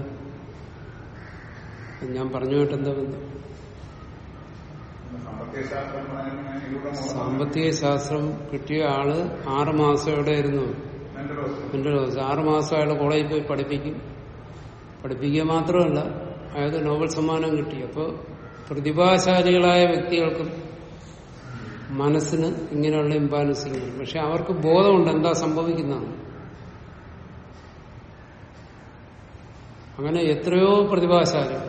ഞാൻ പറഞ്ഞു കേട്ടെന്താ ബന്ധം സാമ്പത്തിക ശാസ്ത്രം അതിന് ഇതിലൂടെ സാമ്പത്തിക ശാസ്ത്രം കിട്ടിയ ആള് ആറ് മാസം എവിടെയായിരുന്നു മെന്റൽ ഹോസ്പിറ്റൽ മെന്റൽ ഹോസ്പിറ്റൽ ആറ് മാസം അയാൾ കോളേജിൽ പോയി പഠിപ്പിക്കും പഠിപ്പിക്കുക മാത്രമല്ല അയാൾക്ക് നോബൽ സമ്മാനം കിട്ടി അപ്പോൾ പ്രതിഭാശാലികളായ വ്യക്തികൾക്കും മനസ്സിന് ഇങ്ങനെയുള്ള ഇംബാലൻസിങ് വരും പക്ഷെ അവർക്ക് ബോധമുണ്ട് എന്താ സംഭവിക്കുന്നതാണ് അങ്ങനെ എത്രയോ പ്രതിഭാശാലികൾ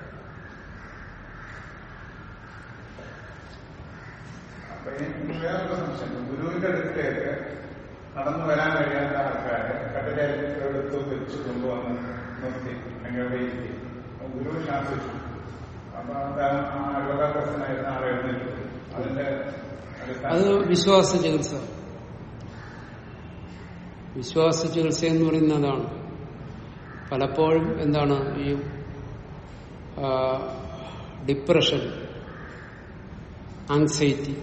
അപ്പൊ എനിക്ക് വേറൊരു സംശയം ഗുരുവിന്റെ അടുത്തേക്ക് നടന്നു വരാൻ കഴിയാത്ത ആൾക്കാരെ കട്ടിലെടുത്ത് വെച്ച് കൊണ്ടുവന്ന് നിർത്തി അല്ലെങ്കിൽ അവിടെ ഇരുത്തി അപ്പൊ ഗുരു ശാസിച്ചു അപ്പൊ അത് ആ യോഗാഭ്യാസനായിരുന്ന ആളെ എഴുന്നേറ്റ് അതിന്റെ അത് അടിസ്ഥാനം വിശ്വാസ ചികിത്സ വിശ്വാസ ചികിത്സ എന്ന് പറയുന്നതാണ് പലപ്പോഴും എന്താണ് ഈ ആ, ഡിപ്രഷൻ ആങ്സൈറ്റി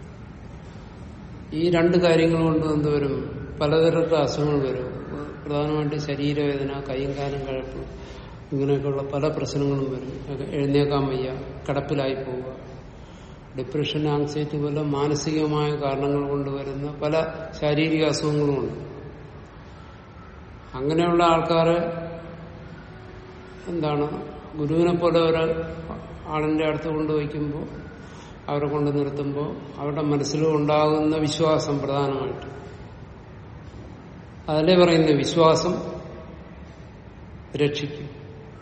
ഈ രണ്ട് കാര്യങ്ങൾ കൊണ്ട് എന്തുവരും പലതരത്തിലുള്ള അസുഖങ്ങൾ വരും പ്രധാനമായിട്ട് ശരീരവേദന കൈയും കാലും കഴപ്പ് ഇങ്ങനെയൊക്കെയുള്ള പല പ്രശ്നങ്ങളും വരും എഴുന്നേക്കാൻ വയ്യ കിടപ്പിലായി പോവുക ഡിപ്രഷൻ ആങ്സൈറ്റി പോലെ മാനസികമായ കാരണങ്ങൾ കൊണ്ട് വരുന്ന പല ശാരീരിക അസുഖങ്ങളുമുണ്ട് അങ്ങനെയുള്ള ആൾക്കാരെ എന്താണ് ഗുരുവിനെ പോലെ ഒരു ആളിന്റെ അടുത്ത് കൊണ്ടുവയ്ക്കുമ്പോൾ അവരെ കൊണ്ട് നിർത്തുമ്പോൾ അവരുടെ മനസ്സിലും ഉണ്ടാകുന്ന വിശ്വാസം പ്രധാനമായിട്ട് അതല്ലേ പറയുന്നത് വിശ്വാസം രക്ഷിക്കും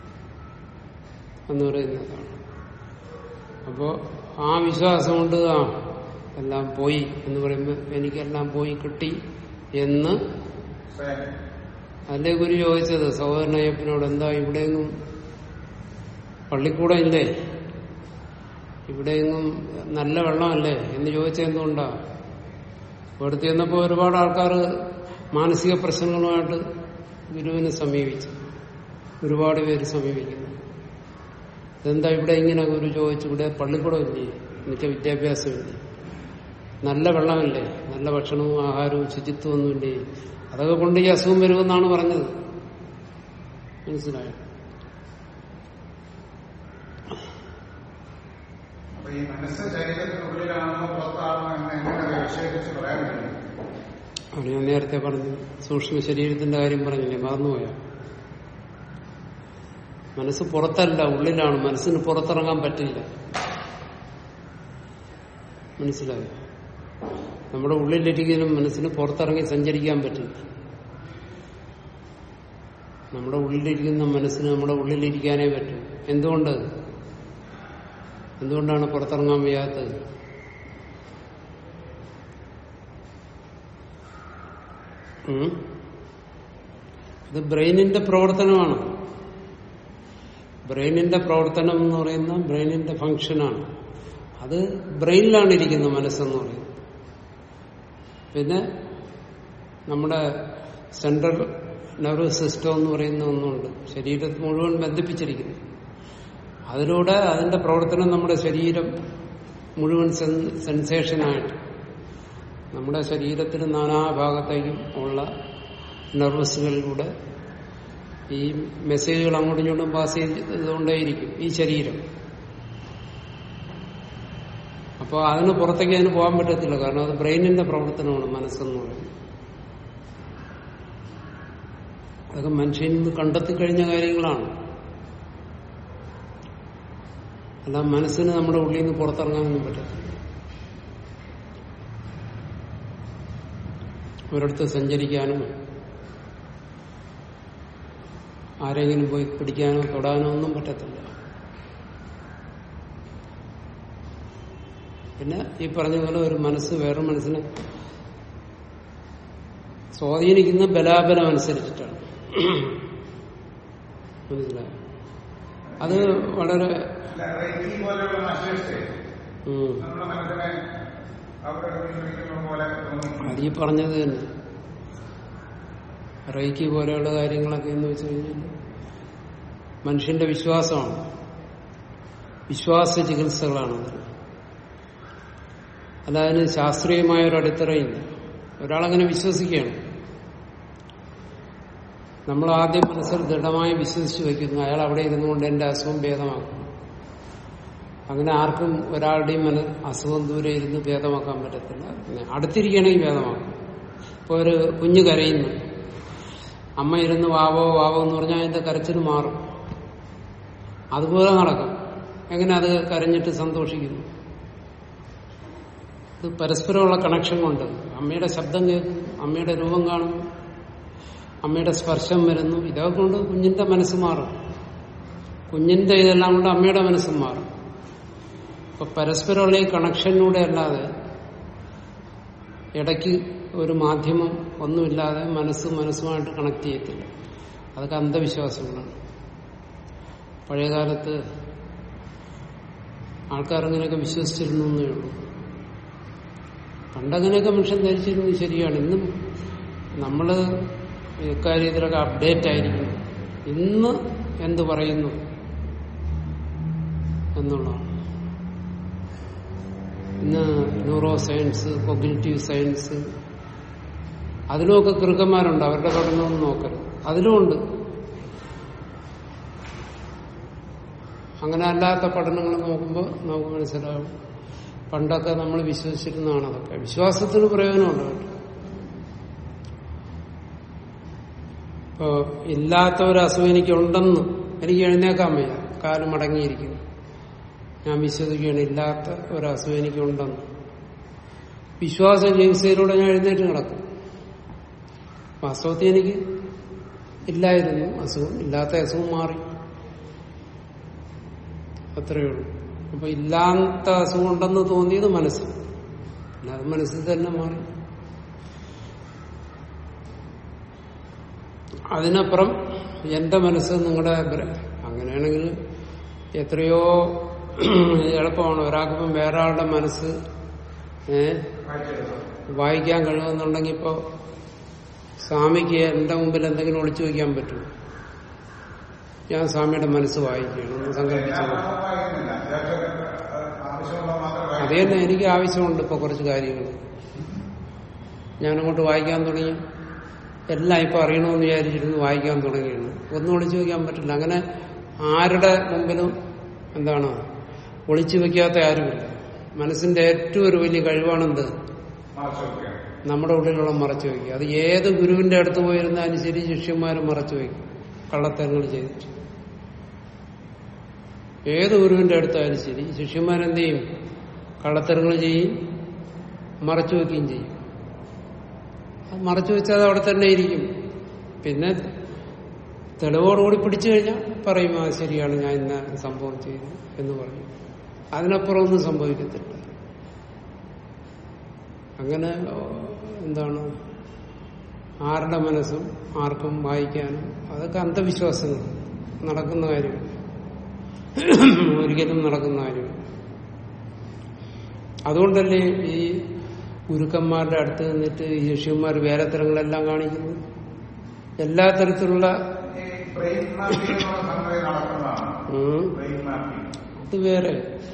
എന്ന് പറയുന്നതാണ് അപ്പോ ആ വിശ്വാസം കൊണ്ട് ആ എല്ലാം പോയി എന്ന് പറയുമ്പോൾ എനിക്കെല്ലാം പോയി കിട്ടി എന്ന് സ്വയം അല്ലേ ഗുരു ചോദിച്ചത് സഹോദരനയ്യപ്പനോട് എന്താ ഇവിടെയെങ്ങും പള്ളിക്കൂടം ഇല്ലേ ഇവിടെയെങ്ങും നല്ല വെള്ളമല്ലേ എന്ന് ചോദിച്ചത് എന്തുകൊണ്ടാ ഇവിടുത്തെ ചെന്നപ്പോ ഒരുപാട് ആൾക്കാർ മാനസിക പ്രശ്നങ്ങളുമായിട്ട് ഗുരുവിനെ സമീപിച്ചു ഒരുപാട് പേര് സമീപിക്കുന്നു ഇതെന്താ ഇവിടെ ഇങ്ങനെ ഗുരു ചോദിച്ചു ഇവിടെ പള്ളിക്കൂടം ഇല്ലേ എനിക്ക് വിദ്യാഭ്യാസമില്ലേ നല്ല വെള്ളമില്ലേ നല്ല ഭക്ഷണവും ആഹാരവും ശുചിത്വം ഒന്നുമില്ലേ അതൊക്കെ കൊണ്ട് ഈ അസുഖം വരുമെന്നാണ് പറഞ്ഞത് മനസ്സിലായോ അപ്പൊ ഈ മനസ്സ് ശരീരത്തിനുള്ളിലാണെന്നോ പുറത്താണെന്നോ എന്ന് എങ്ങനെ വിശേഷിച്ച് പറയാൻ കഴിയും അത് ഞാൻ നേരത്തെ പറഞ്ഞു സൂക്ഷ്മ ശരീരത്തിന്റെ കാര്യം പറഞ്ഞില്ലേ മറന്നുപോയാ മനസ്സ് പുറത്തല്ല ഉള്ളിലാണ് മനസ്സിന് പുറത്തിറങ്ങാൻ പറ്റില്ല മനസ്സിലായോ നമ്മുടെ ഉള്ളിലിരിക്കലും മനസ്സിന് പുറത്തിറങ്ങി സഞ്ചരിക്കാൻ പറ്റില്ല നമ്മുടെ ഉള്ളിലിരിക്കുന്ന മനസ്സിന് നമ്മുടെ ഉള്ളിലിരിക്കാനേ പറ്റും എന്തുകൊണ്ട് എന്തുകൊണ്ടാണ് പുറത്തിറങ്ങാൻ വയ്യാത്തത് ഉം? ഇത് ബ്രെയിനിന്റെ പ്രവർത്തനമാണ് ബ്രെയിനിന്റെ പ്രവർത്തനം എന്ന് പറയുന്ന ബ്രെയിനിന്റെ ഫങ്ഷനാണ് അത് ബ്രെയിനിലാണ് ഇരിക്കുന്നത് മനസ്സെന്ന് പറയുന്നത് പിന്നെ നമ്മുടെ സെൻട്രൽ നെർവസ് സിസ്റ്റം എന്ന് പറയുന്ന ഒന്നുണ്ട് ശരീരത്തിൽ മുഴുവൻ ബന്ധിപ്പിച്ചിരിക്കുന്നു അതിലൂടെ അതിന്റെ പ്രവർത്തനം നമ്മുടെ ശരീരം മുഴുവൻ സെൻ- സെൻസേഷനായിട്ട് നമ്മുടെ ശരീരത്തിന് നാനാഭാഗത്തേക്കും ഉള്ള നെർവസുകളിലൂടെ ഈ മെസ്സേജുകൾ അങ്ങോട്ടും ഇങ്ങോട്ടും പാസ് ചെയ്തുകൊണ്ടേയിരിക്കും ഈ ശരീരം അപ്പോൾ അതിന് പുറത്തേക്ക് അതിന് പോകാൻ പറ്റത്തില്ല കാരണം അത് ബ്രെയിനിന്റെ പ്രവർത്തനമാണ് മനസ്സെന്ന് പറയുന്നത് അതൊക്കെ മനുഷ്യൻ ഇന്ന് കണ്ടെത്തി കഴിഞ്ഞ കാര്യങ്ങളാണ് അല്ല മനസ്സിന് നമ്മുടെ ഉള്ളിൽ നിന്ന് പുറത്തിറങ്ങാനൊന്നും പറ്റത്തില്ല ഒരിടത്ത് സഞ്ചരിക്കാനോ ആരെങ്കിലും പോയി പിടിക്കാനോ തൊടാനോ ഒന്നും പറ്റത്തില്ല പിന്നെ ഈ പറഞ്ഞ പോലെ ഒരു മനസ്സ് വേറെ മനസ്സിനെ സ്വാധീനിക്കുന്ന ബലാബലം അനുസരിച്ചിട്ടാണ് മനസ്സിലായോ അത് വളരെ അല്ല റേക്കി പോലെയുള്ള മനുഷ്യർക്ക് ഉം, നമ്മുടെ മനസ്സിനെ അവരുടെ നിയന്ത്രിക്കുന്ന പോലെ തോന്നും അത് ഈ പറഞ്ഞത് തന്നെ റൈക്കി പോലെയുള്ള കാര്യങ്ങളൊക്കെ എന്ന് വെച്ച് കഴിഞ്ഞാൽ മനുഷ്യന്റെ വിശ്വാസമാണ് വിശ്വാസ ചികിത്സകളാണത് അല്ല അതിന് ശാസ്ത്രീയമായ ഒരു അടിത്തറയില്ല ഒരാളങ്ങനെ വിശ്വസിക്കുകയാണ് നമ്മൾ ആദ്യം മനസ്സിൽ ദൃഢമായി വിശ്വസിച്ച് വയ്ക്കുന്നു അയാൾ അവിടെ ഇരുന്നുകൊണ്ട് എന്റെ അസുഖം ഭേദമാക്കും അങ്ങനെ ആർക്കും ഒരാളുടെയും മന അസുഖം ദൂരെ ഇരുന്ന് ഭേദമാക്കാൻ പറ്റത്തില്ല പിന്നെ അടുത്തിരിക്കണമെങ്കിൽ ഭേദമാക്കും ഇപ്പൊ ഒരു കുഞ്ഞ് കരയുന്നു അമ്മ ഇരുന്ന് വാവോ വാവോ എന്ന് പറഞ്ഞാൽ അതിന്റെ കരച്ചിൽ മാറും അതുപോലെ നടക്കും എങ്ങനെ അത് കരഞ്ഞിട്ട് സന്തോഷിക്കുന്നു ഇത് പരസ്പരമുള്ള കണക്ഷൻ കൊണ്ട് അമ്മയുടെ ശബ്ദം കേൾക്കും അമ്മയുടെ രൂപം കാണുന്നു അമ്മയുടെ സ്പർശം വരുന്നു ഇതൊക്കെ കൊണ്ട് കുഞ്ഞിന്റെ മനസ്സ് മാറും കുഞ്ഞിന്റെ ഇതെല്ലാം കൊണ്ട് അമ്മയുടെ മനസ്സും മാറും അപ്പൊ പരസ്പരമുള്ള ഈ കണക്ഷനിലൂടെ അല്ലാതെ ഇടയ്ക്ക് ഒരു മാധ്യമം ഒന്നുമില്ലാതെ മനസ്സ് മനസ്സുമായിട്ട് കണക്ട് ചെയ്യത്തില്ല അതൊക്കെ അന്ധവിശ്വാസങ്ങളാണ് പഴയകാലത്ത് ആൾക്കാരങ്ങനെയൊക്കെ വിശ്വസിച്ചിരുന്നു എന്നേ ഉള്ളൂ പണ്ടങ്ങനെയൊക്കെ മനുഷ്യൻ ധരിച്ചിരുന്നത് ശരിയാണ് ഇന്നും നമ്മള് ഇക്കാര്യത്തിലൊക്കെ അപ്ഡേറ്റ് ആയിരിക്കുന്നു ഇന്ന് എന്ത് പറയുന്നു എന്നുള്ളതാണ് ഇന്ന് ന്യൂറോ സയൻസ് കൊഗ്നിറ്റീവ് സയൻസ് അതിലുമൊക്കെ കൃകന്മാരുണ്ട് അവരുടെ പഠനമൊന്നും നോക്കരുത് അതിലുമുണ്ട് അങ്ങനെ അല്ലാത്ത പഠനങ്ങൾ നോക്കുമ്പോൾ നമുക്ക് മനസ്സിലാവും പണ്ടൊക്കെ നമ്മൾ വിശ്വസിച്ചിരുന്നതാണ് അതൊക്കെ വിശ്വാസത്തിന് പ്രയോജനമുണ്ട് കേട്ടോ ഇപ്പോ ഇല്ലാത്ത ഒരു അസുഖം എനിക്കുണ്ടെന്ന് എനിക്ക് എഴുന്നേക്കാൻ വയ്യ കാലം മടങ്ങിയിരിക്കുന്നു ഞാൻ വിശ്വസിക്കുകയാണ് ഇല്ലാത്ത ഒരു അസുഖം എനിക്കുണ്ടെന്ന് വിശ്വാസ ചികിത്സയിലൂടെ ഞാൻ എഴുന്നേറ്റ് കിടക്കും വാസ്തവത്തിൽ എനിക്ക് ഇല്ലായിരുന്നു അസുഖം ഇല്ലാത്ത അസുഖം മാറി അത്രയേ ഉള്ളൂ അപ്പൊ ഇല്ലാത്ത അസുഖം ഉണ്ടെന്ന് തോന്നിയത് മനസ്സ് പിന്നെ അത് മനസ്സിൽ തന്നെ മാറി അതിനപ്പുറം എന്റെ മനസ്സ് നിങ്ങളുടെ ബ്ര- അങ്ങനെയാണെങ്കിൽ എത്രയോ എളുപ്പമാണ് ഒരാൾക്കിപ്പം വേറെ ആളുടെ മനസ്സ് ഏഹ് വായിക്കാൻ കഴിയുമെന്നുണ്ടെങ്കിൽ ഇപ്പോ സ്വാമിക്ക് എന്റെ മുമ്പിൽ എന്തെങ്കിലും ഒളിച്ചു വയ്ക്കാൻ പറ്റും ഞാൻ സ്വാമിയുടെ മനസ്സ് വായിക്കുകയാണ് ഒന്ന് സങ്കല്പിച്ചു നോക്ക്. വായിക്കുന്നില്ല അത്യാവശ്യം ആവശ്യമുള്ള മാത്രം അത് തന്നെ എനിക്ക് ആവശ്യമുണ്ട് ഇപ്പൊ കുറച്ച് കാര്യങ്ങൾ ഞാനങ്ങോട്ട് വായിക്കാൻ തുടങ്ങി എല്ലാം ഇപ്പൊ അറിയണമെന്ന് വിചാരിച്ചിരുന്ന് വായിക്കാൻ തുടങ്ങിയിരുന്നു ഒന്നും ഒളിച്ചു വെക്കാൻ പറ്റില്ല അങ്ങനെ ആരുടെ മുമ്പിലും എന്താണ് ഒളിച്ചു വെക്കാത്ത ആരുമില്ല മനസ്സിന്റെ ഏറ്റവും ഒരു വലിയ കഴിവാണെന്ത് മറച്ചു വെക്കുകയാണ് നമ്മുടെ ഉള്ളിലുള്ള മറച്ചു വയ്ക്കുക അത് ഏത് ഗുരുവിന്റെ അടുത്ത് പോയിരുന്നാലും ശരി ശിഷ്യന്മാരും മറച്ചു വയ്ക്കും കള്ളത്തരങ്ങൾ ചെയ്തിട്ട് ഏത് ഗുരുവിന്റെ അടുത്തായാലും ശരി ശിഷ്യന്മാരെന്ത് ചെയ്യും കള്ളത്തരങ്ങൾ ചെയ്യും മറച്ചു വെക്കുകയും ചെയ്യും അത് മറച്ചു വെച്ചാൽ അത് അവിടെ തന്നെ ഇരിക്കും പിന്നെ തെളിവോടുകൂടി പിടിച്ചു കഴിഞ്ഞാൽ പറയും ആ ശരിയാണ് ഞാൻ ഇന്ന സംഭവം ചെയ്തു എന്ന് പറയും അതിനപ്പുറം ഒന്നും സംഭവിക്കത്തില്ല അങ്ങനെ ഓ, എന്താണ് ആരുടെ മനസ്സും ആർക്കും വായിക്കാനും അതൊക്കെ അന്ധവിശ്വാസങ്ങൾ നടക്കുന്ന കാര്യം ഒരിക്കലും നടക്കുന്ന കാര്യം അതുകൊണ്ടല്ലേ ഈ ഗുരുക്കന്മാരുടെ അടുത്ത് നിന്നിട്ട് ഈ ശിഷ്യന്മാർ വേലത്തരങ്ങളെല്ലാം കാണിക്കുന്നു എല്ലാ തരത്തിലുള്ള ഈ ബ്രെയിൻ മാപ്പിംഗ് എന്നുള്ള സംഗതി നടക്കുന്നതാണ് ഉം, ബ്രെയിൻ മാപ്പിംഗ് ഇത് വേറെ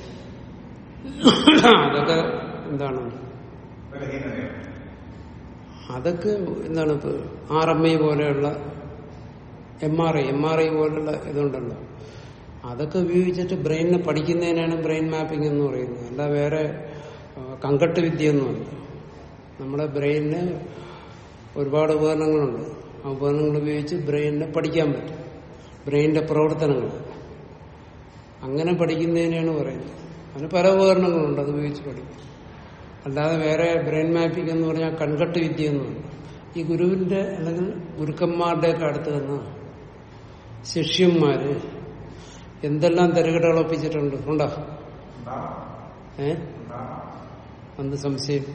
അതൊക്കെ എന്താണ് ബലഹീനതയാണ് അതൊക്കെ എന്താണ് ഇപ്പൊ ആർ എം ഐ പോലെയുള്ള M R I M R I പോലുള്ള ഇതുണ്ടല്ലോ അതൊക്കെ ഉപയോഗിച്ചിട്ട് ബ്രെയിനിനെ പഠിക്കുന്നതിനാണ് ബ്രെയിൻ മാപ്പിംഗ് എന്ന് പറയുന്നത് അല്ല വേറെ ആ, കങ്കട്ട് വിദ്യയൊന്നുമല്ല നമ്മുടെ ബ്രെയിനിന് ഒരുപാട് ഉപകരണങ്ങളുണ്ട് ആ ഉപകരണങ്ങൾ ഉപയോഗിച്ച് ബ്രെയിനിനെ പഠിക്കാൻ പറ്റും ബ്രെയിനിന്റെ പ്രവർത്തനങ്ങൾ അങ്ങനെ പഠിക്കുന്നതിനാണ് പറയുന്നത് അതിന് പല ഉപകരണങ്ങളുണ്ട് അത് ഉപയോഗിച്ച് പഠിക്കും അല്ലാതെ വേറെ ബ്രെയിൻ മാപ്പിംഗ് എന്ന് പറഞ്ഞാൽ കൺകട്ട് വിദ്യ എന്നുണ്ട് ഈ ഗുരുവിന്റെ അല്ലെങ്കിൽ ഗുരുക്കന്മാരുടെ ഒക്കെ അടുത്ത് നിന്ന് ശിഷ്യന്മാര് എന്തെല്ലാം തിരകടകൾ ഒപ്പിച്ചിട്ടുണ്ട് ഉണ്ടോ ഏ അന്ന് സംശയം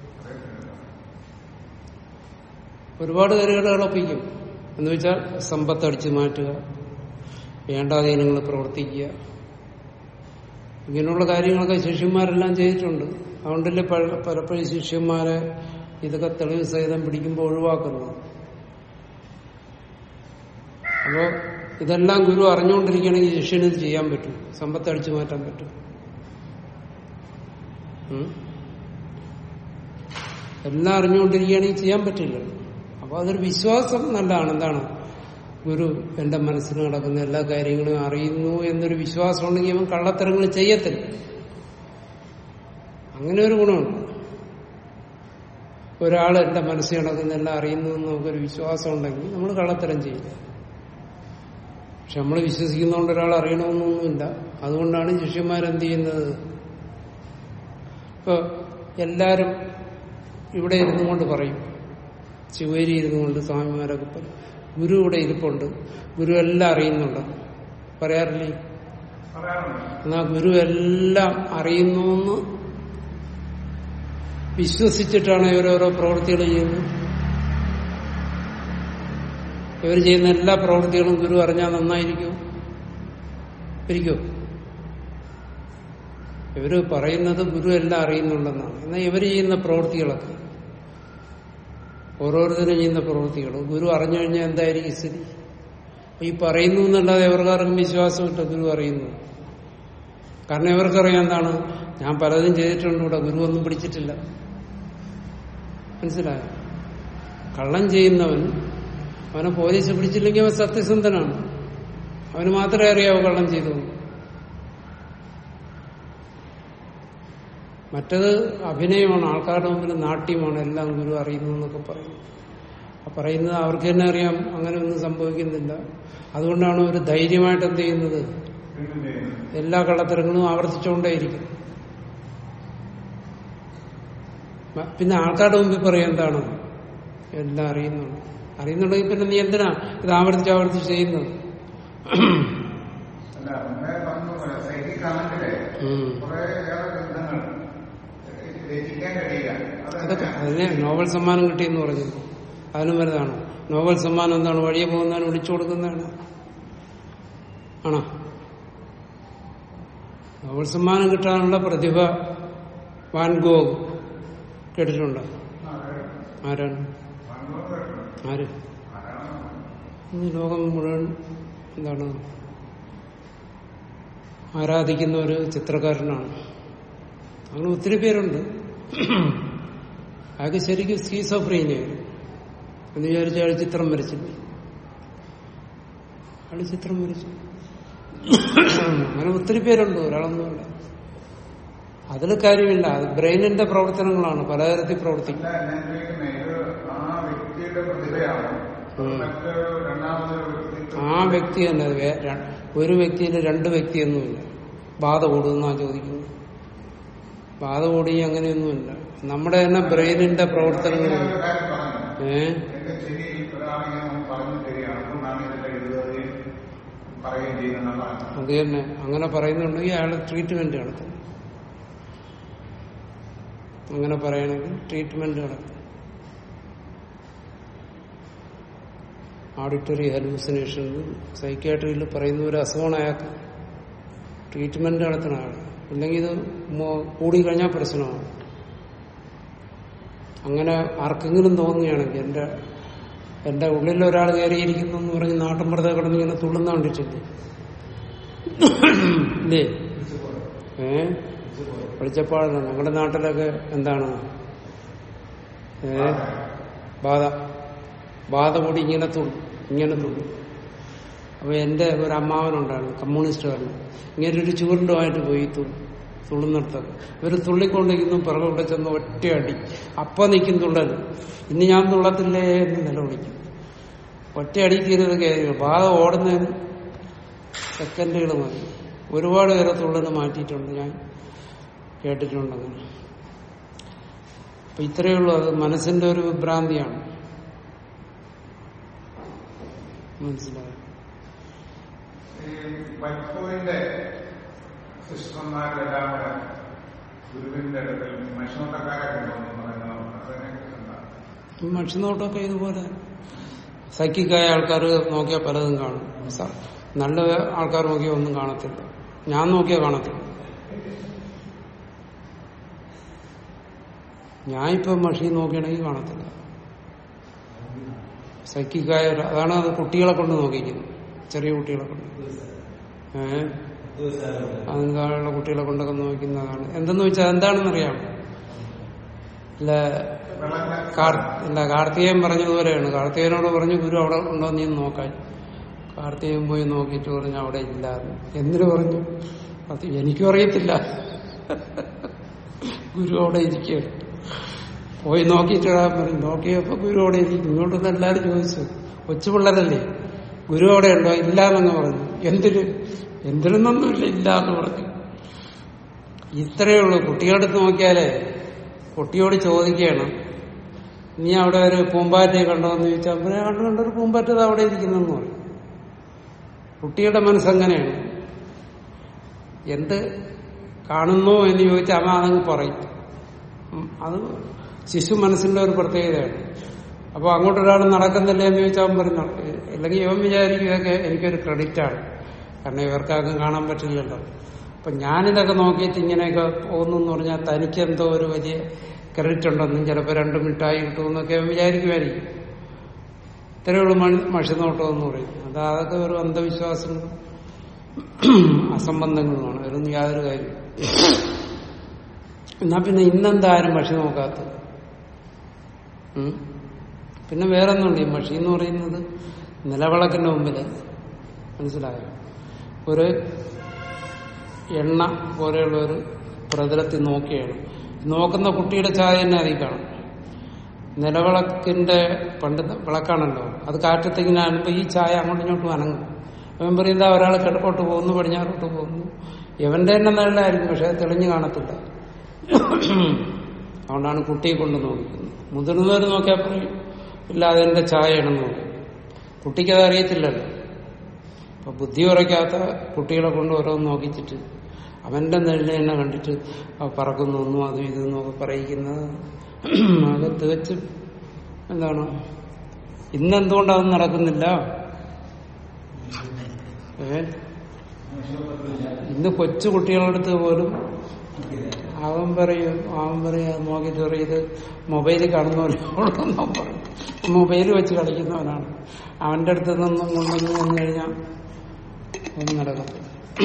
ഒരുപാട് തിരകടകൾ ഒപ്പിക്കും എന്ന് വെച്ചാൽ സമ്പത്ത് അടിച്ചു മാറ്റുക വേണ്ടാധീനങ്ങൾ പ്രവർത്തിക്കുക ഇങ്ങനെയുള്ള കാര്യങ്ങളൊക്കെ ശിഷ്യന്മാരെല്ലാം ചെയ്തിട്ടുണ്ട് അതുകൊണ്ടല്ലേ പല- പലപ്പോഴും ശിഷ്യന്മാരെ ഇതൊക്കെ തെളിവ് സഹിതം പിടിക്കുമ്പോൾ ഒഴിവാക്കുന്നു അപ്പോ ഇതെല്ലാം ഗുരു അറിഞ്ഞുകൊണ്ടിരിക്കുകയാണെങ്കിൽ ശിഷ്യന് ഇത് ചെയ്യാൻ പറ്റും സമ്പത്ത് അടിച്ചു മാറ്റാൻ പറ്റും ഉം? എല്ലാം അറിഞ്ഞുകൊണ്ടിരിക്കുകയാണെങ്കിൽ ചെയ്യാൻ പറ്റില്ല അപ്പൊ അതൊരു വിശ്വാസം നല്ലതാണ് എന്താണ് ഗുരു എന്റെ മനസ്സിൽ നടക്കുന്ന എല്ലാ കാര്യങ്ങളും അറിയുന്നു എന്നൊരു വിശ്വാസം ഉണ്ടെങ്കിൽ അവൻ കള്ളത്തരങ്ങൾ ചെയ്യത്തില്ല അങ്ങനെ ഒരു ഗുണമുണ്ട് ഒരാൾ എന്റെ മനസ്സിൽ നടക്കുന്ന എല്ലാം അറിയുന്നു എന്ന് നമുക്കൊരു വിശ്വാസം ഉണ്ടെങ്കിൽ നമ്മൾ കള്ളത്തരം ചെയ്യില്ല പക്ഷെ നമ്മൾ വിശ്വസിക്കുന്നതുകൊണ്ട് ഒരാൾ അറിയണമെന്നൊന്നുമില്ല അതുകൊണ്ടാണ് ശിഷ്യന്മാരെന്ത് ചെയ്യുന്നത് ഇപ്പൊ എല്ലാരും ഇവിടെ ഇരുന്നു കൊണ്ട് പറയും ശിവേരി ഇരുന്നു കൊണ്ട് സ്വാമിമാരൊക്കെ പറയും ഗുരു ഇവിടെ ഇരിപ്പുണ്ട് ഗുരു എല്ലാം അറിയുന്നുണ്ട് പറയാറില്ലേ പറയാറുണ്ട് എന്നാ ഗുരു എല്ലാം അറിയുന്നു എന്ന് വിശ്വസിച്ചിട്ടാണ് ഇവരോരോ പ്രവൃത്തികൾ ചെയ്യുന്നത് ഇവർ ചെയ്യുന്ന എല്ലാ പ്രവൃത്തികളും ഗുരു അറിഞ്ഞാൽ നന്നായിരിക്കും ഇരിക്കോ ഇവര് പറയുന്നത് ഗുരു എല്ലാം അറിയുന്നുണ്ടെന്നാണ് എന്നാൽ ഇവർ ചെയ്യുന്ന പ്രവൃത്തികളൊക്കെ ഓരോരുത്തരും ചെയ്യുന്ന പ്രവൃത്തികൾ ഗുരു അറിഞ്ഞു കഴിഞ്ഞാൽ എന്തായിരിക്കും സ്ഥിതി ഈ പറയുന്നു എന്നല്ലാതെ ഇവർക്കാർക്കും വിശ്വാസമില്ല ഗുരു അറിയുന്നു കാരണം ഇവർക്കറിയാം എന്താണ് ഞാൻ പലതും ചെയ്തിട്ടുണ്ട് ഇവിടെ ഗുരു ഒന്നും പിടിച്ചിട്ടില്ല മനസ്സിലായോ കള്ളം ചെയ്യുന്നവൻ അവനെ പോലീസ് പിടിച്ചില്ലെങ്കിൽ അവൻ സത്യസന്ധനാണ് അവന് മാത്രമേ അറിയാവൂ കള്ളം ചെയ്തു മറ്റത് അഭിനയമാണ് ആൾക്കാരുടെ മുമ്പിൽ നാട്യമാണ് എല്ലാം ഗുരു അറിയുന്നു എന്നൊക്കെ പറയുന്നു ആ പറയുന്നത് അവർക്ക് തന്നെ അറിയാം അങ്ങനെ ഒന്നും സംഭവിക്കുന്നില്ല അതുകൊണ്ടാണ് ഒരു ധൈര്യമായിട്ട് എന്ത് ചെയ്യുന്നത് വീണ്ടും ചെയ്യുന്നു എല്ലാ കള്ളത്തരങ്ങളും ആവർത്തിച്ചുകൊണ്ടേയിരിക്കും മ- പിന്നെ ആൾക്കാരുടെ മുമ്പിൽ പറയും എന്താണ് എല്ലാം അറിയുന്നുണ്ട് അറിയുന്നുണ്ടെങ്കിൽ പിന്നെ നീ എന്തിനാ ഇത് ആവർത്തിച്ച് ആവർത്തിച്ച് ചെയ്യുന്നത് അല്ല മുമ്പേ പറഞ്ഞു പോലെ സൈനിക കാലത്തിലെ ഉം. കുറെ ഏറെ ഗ്രന്ഥങ്ങൾ രചിക്കാൻ കഴിയില്ല അതൊക്കെ അത് അതിനെ നോബൽ സമ്മാനം കിട്ടിയെന്ന് പറഞ്ഞു അതിനും വലുതാണ് നോബൽ സമ്മാനം എന്താണ് വഴിയെ പോകുന്നതിന് വിളിച്ചു കൊടുക്കുന്നതാണ് ആണോ നോബൽ സമ്മാനം കിട്ടാനുള്ള പ്രതിഭ വാൻഗോഗ് കേട്ടിട്ടുണ്ടോ ആരാണ് ആര് ഈ ലോകം മുഴുവൻ എന്താണ് ആരാധിക്കുന്ന ഒരു ചിത്രകാരനാണ് അങ്ങനെ ഒത്തിരി പേരുണ്ട് അയാൾക്ക് ശരിക്കും സ്കീസോഫ്രീനിയായിരുന്നു എന്ന് വിചാരിച്ച അയാൾ ചിത്രം വരച്ചില്ല അയാൾ ചിത്രം വരച്ചു അങ്ങനെ ഒത്തിരി പേരുണ്ട് ഒരാളൊന്നുമില്ല അതിൽ കാര്യമില്ല അത് ബ്രെയിനിന്റെ പ്രവർത്തനങ്ങളാണ് പലതരത്തിൽ പ്രവർത്തിക്കും അല്ല ഞാൻ ചോദിക്കുന്നത് ഇത് ആ വ്യക്തിയുടെ പ്രതിഭയാണ് ഉം. മറ്റൊരു രണ്ടാമതൊരു വ്യക്തി ആ വ്യക്തി തന്നെ അത് വേ- ര- ഒരു വ്യക്തിയിൽ രണ്ട് വ്യക്തിയൊന്നുമില്ല ബാധ കൂടുന്നാ ചോദിക്കുന്നത് ബാധ കൂടി അങ്ങനെയൊന്നുമില്ല നമ്മുടെ തന്നെ ബ്രെയിനിന്റെ പ്രവർത്തനങ്ങൾ ഒരു കാര്യം പറഞ്ഞു ഏ എന്റെ ശരി ഒരാളിങ്ങനെ പറഞ്ഞു തരികയാണ് അതുകൊണ്ടാണ് ഇതെല്ലാം എഴുതുകയും പറയുകയും ചെയ്യുന്നതെന്നാണ് പറഞ്ഞത് അത് തന്നെ അങ്ങനെ പറയുന്നുണ്ടെങ്കിൽ അയാൾ ട്രീറ്റ്മെന്റ് നടത്തും അങ്ങനെ പറയണമെങ്കിൽ ട്രീറ്റ്മെന്റ് നടത്തും ഓഡിറ്ററി ഹലൂസിനേഷൻ സൈക്യാട്രിയിൽ പറയുന്ന ഒരു അസുഖമാണ് അയാൾക്ക് ട്രീറ്റ്മെന്റ് നടത്തണം അയാൾ ഇല്ലെങ്കിൽ ഇത് മോ- കൂടിക്കഴിഞ്ഞാൽ പ്രശ്നമാണ് അങ്ങനെ ആർക്കെങ്കിലും തോന്നുകയാണെങ്കിൽ എന്റെ എന്റെ ഉള്ളിൽ ഒരാൾ കയറിയിരിക്കുന്നു എന്ന് പറഞ്ഞ് നാട്ടിൻപുറത്തെ കിടന്ന് ഇങ്ങനെ തുള്ളുന്ന കണ്ടിട്ടില്ലേ ഇല്ലേ ഏ വെളിച്ചപ്പാടല്ല ഞങ്ങളുടെ നാട്ടിലൊക്കെ എന്താണ് ഏ ബാധ ബാധ കൂടി ഇങ്ങനെ തുള്ളും ഇങ്ങനെ തുള്ളും അപ്പൊ എന്റെ ഒരു അമ്മാവനുണ്ടായിരുന്നു കമ്മ്യൂണിസ്റ്റുകാരൻ ഇങ്ങനെ ഒരു ചൂരുണ്ടുമായിട്ട് പോയി തുള്ളും തുള്ളുന്നിടത്തൊക്കെ ഇവര് തുള്ളിക്കൊണ്ടിരിക്കുന്നു പിറകോട്ട് ചെന്ന് ഒറ്റയടി അപ്പ നിൽക്കും തുള്ളൽ ഇനി ഞാൻ തുള്ളത്തില്ലേ എന്ന് നിലവിളിക്കും ഒറ്റയടി തീരുന്നത് കാര്യമില്ല ബാധ ഓടുന്നതിന് സെക്കൻഡുകൾ മതി ഒരുപാട് പേരെ തുള്ളന് മാറ്റിയിട്ടുണ്ട് ഞാൻ കേട്ടിട്ടുണ്ട് അങ്ങനെ അപ്പൊ ഇത്രയേ ഉള്ളൂ അത് മനസ്സിന്റെ ഒരു വിഭ്രാന്തിയാണ് മനസ്സിലായോ ഈ വൈക്കോവിന്റെ സിസ്റ്റർമാരെല്ലാം കൂടെ ഗുരുവിന്റെ അടുക്കൽ മനുഷ്യനോട്ടക്കാരെ കൊണ്ടുവന്നു പറയുന്നത് അതിനെക്കുറിച്ച് എന്താ ഈ മനുഷ്യനോട്ടൊക്കെ ഇതുപോലെ സൈക്കിക്കായ ആൾക്കാർ നോക്കിയാൽ പലതും കാണും സ- നല്ല ആൾക്കാർ നോക്കിയാൽ ഒന്നും കാണത്തില്ല ഞാൻ നോക്കിയാൽ കാണത്തില്ല ഞാൻ ഇപ്പൊ മഷി നോക്കുകയാണെങ്കിൽ കാണത്തില്ല സൈക്കിക്കായ ഒരു- അതാണ് അത് കുട്ടികളെ കൊണ്ട് നോക്കിക്കുന്നത് ചെറിയ കുട്ടികളെ കൊണ്ട് ഏഹ് അതിന് താഴെയുള്ള കുട്ടികളെ കൊണ്ടൊക്കെ നോക്കുന്നതാണ് എന്തെന്ന് വെച്ചാൽ എന്താണെന്നറിയാം ഇല്ല കാർ- ഇല്ല കാർത്തികേയൻ പറഞ്ഞതുപോലെയാണ് കാർത്തികേയനോട് പറഞ്ഞു ഗുരു അവിടെ ഉണ്ടോ നീ ഒന്ന് നോക്കാൻ കാർത്തികേയൻ പോയി നോക്കിയിട്ട് പറഞ്ഞു അവിടെ ഇല്ല എന്ന്. എന്തിനു പറഞ്ഞു അത് എനിക്കും അറിയത്തില്ല ഗുരു അവിടെ ഇരിക്കുക പോയി നോക്കിയിട്ട് ഇടാൻ പറഞ്ഞു നോക്കിയപ്പോ ഗുരു അവിടെ ഇരിക്കും ഇങ്ങോട്ടൊന്ന് എല്ലാവരും ചോദിച്ചു കൊച്ചു പിള്ളേരല്ലേ ഗുരു അവിടെ ഉണ്ടോ ഇല്ല എന്നങ്ങ് പറഞ്ഞു എന്തിന് എന്തിനൊന്നുമില്ല ഇല്ല എന്ന് പറഞ്ഞു ഇത്രയേ ഉള്ളൂ കുട്ടികളുടെ അടുത്ത് നോക്കിയാലേ കുട്ടിയോട് ചോദിക്കുകയാണ് നീ അവിടെ ഒരു പൂമ്പാറ്റയെ കണ്ടോ എന്ന് ചോദിച്ചാൽ അവരെ കണ്ടു കണ്ടൊരു പൂമ്പാറ്റ അവിടെ ഇരിക്കുന്നെന്ന് പറയും കുട്ടിയുടെ മനസ്സെങ്ങനെയാണ് എന്ത് കാണുന്നു എന്ന് ചോദിച്ചാൽ അമ്മ അതങ്ങ് പറയും ഉം, അത് ശിശു മനസ്സിന്റെ ഒരു പ്രത്യേകതയാണ് അപ്പൊ അങ്ങോട്ടൊരാൾ നടക്കുന്നില്ല എന്ന് ചോദിച്ചാൽ അവൻ പറഞ്ഞു അല്ലെങ്കിൽ ഇവൻ വിചാരിക്കും ഇതൊക്കെ എനിക്കൊരു ക്രെഡിറ്റ് ആണ് കാരണം ഇവർക്കാർക്കും കാണാൻ പറ്റില്ലല്ലോ അപ്പൊ ഞാനിതൊക്കെ നോക്കിയിട്ട് ഇങ്ങനെയൊക്കെ പോകുന്നു എന്ന് പറഞ്ഞാൽ തനിക്ക് എന്തോ ഒരു വലിയ ക്രെഡിറ്റ് ഉണ്ടെന്നും ചിലപ്പോൾ രണ്ട് മിഠായി കിട്ടുമെന്നൊക്കെ അവൻ വിചാരിക്കുമായിരിക്കും ഇത്രയുള്ള മഷി നോട്ടം എന്ന് പറയും അത് അതൊക്കെ ഒരു അന്ധവിശ്വാസങ്ങളും അസംബന്ധങ്ങളുമാണ് അതിലൊന്നും യാതൊരു കാര്യം എന്നാ പിന്നെ ഇന്നെന്താ ആരും മഷി നോക്കാത്തത് ഉം? പിന്നെ വേറെ ഒന്നുണ്ട് ഈ മഷി എന്ന് പറയുന്നത് നിലവിളക്കിന്റെ മുമ്പില് മനസ്സിലായോ ഒരു എണ്ണ പോലെയുള്ള ഒരു പ്രതലത്തിൽ നോക്കിയാണ് നോക്കുന്ന കുട്ടിയുടെ ചായ തന്നെ അതിൽ കാണും നിലവിളക്കിന്റെ പണ്ട് വിളക്കാണല്ലോ അത് കാറ്റത്തിങ്ങനെ അനുഭവം ഈ ചായ അങ്ങോട്ടും ഇങ്ങോട്ടും അനങ്ങും അവൻ പറയുന്നത് ഒരാൾ കിഴക്കോട്ട് പോകുന്നു പടിഞ്ഞാറോട്ട് പോകുന്നു ഇവന്റെ തന്നെ നല്ലതായിരിക്കും പക്ഷെ അത് തെളിഞ്ഞു കാണത്തില്ല അതുകൊണ്ടാണ് കുട്ടിയെ കൊണ്ട് നോക്കുന്നത് മുതിർന്നവർ നോക്കിയാൽ പറയും ഇല്ല അതെന്റെ ചായയാണെന്ന് നോക്കും കുട്ടിക്കത് അറിയത്തില്ലല്ലോ അപ്പൊ ബുദ്ധി ഉറയ്ക്കാത്ത കുട്ടികളെ കൊണ്ട് ഓരോന്ന് നോക്കിച്ചിട്ട് അവന്റെ നെല്ല് തന്നെ കണ്ടിട്ട് ആ പറക്കുന്നു ഒന്നും അതും ഇതെന്നും ഒക്കെ പറയിക്കുന്നത് അത് തികച്ചും എന്താണ് ഇന്നെന്തുകൊണ്ട് അതൊന്നും നടക്കുന്നില്ല ഏ ഇന്ന് കൊച്ചു കുട്ടികളടുത്ത് പോലും അവൻ പറയും അവൻ പറയും നോക്കിയിട്ട് പറയും ഇത് മൊബൈലിൽ കാണുന്നവരോടൊന്നും പറയും മൊബൈൽ വെച്ച് കളിക്കുന്നവനാണ് അവന്റെ അടുത്ത് നിന്നും കൊണ്ടുവന്ന് വന്നു കഴിഞ്ഞാൽ ഒന്നും നടക്കത്തില്ല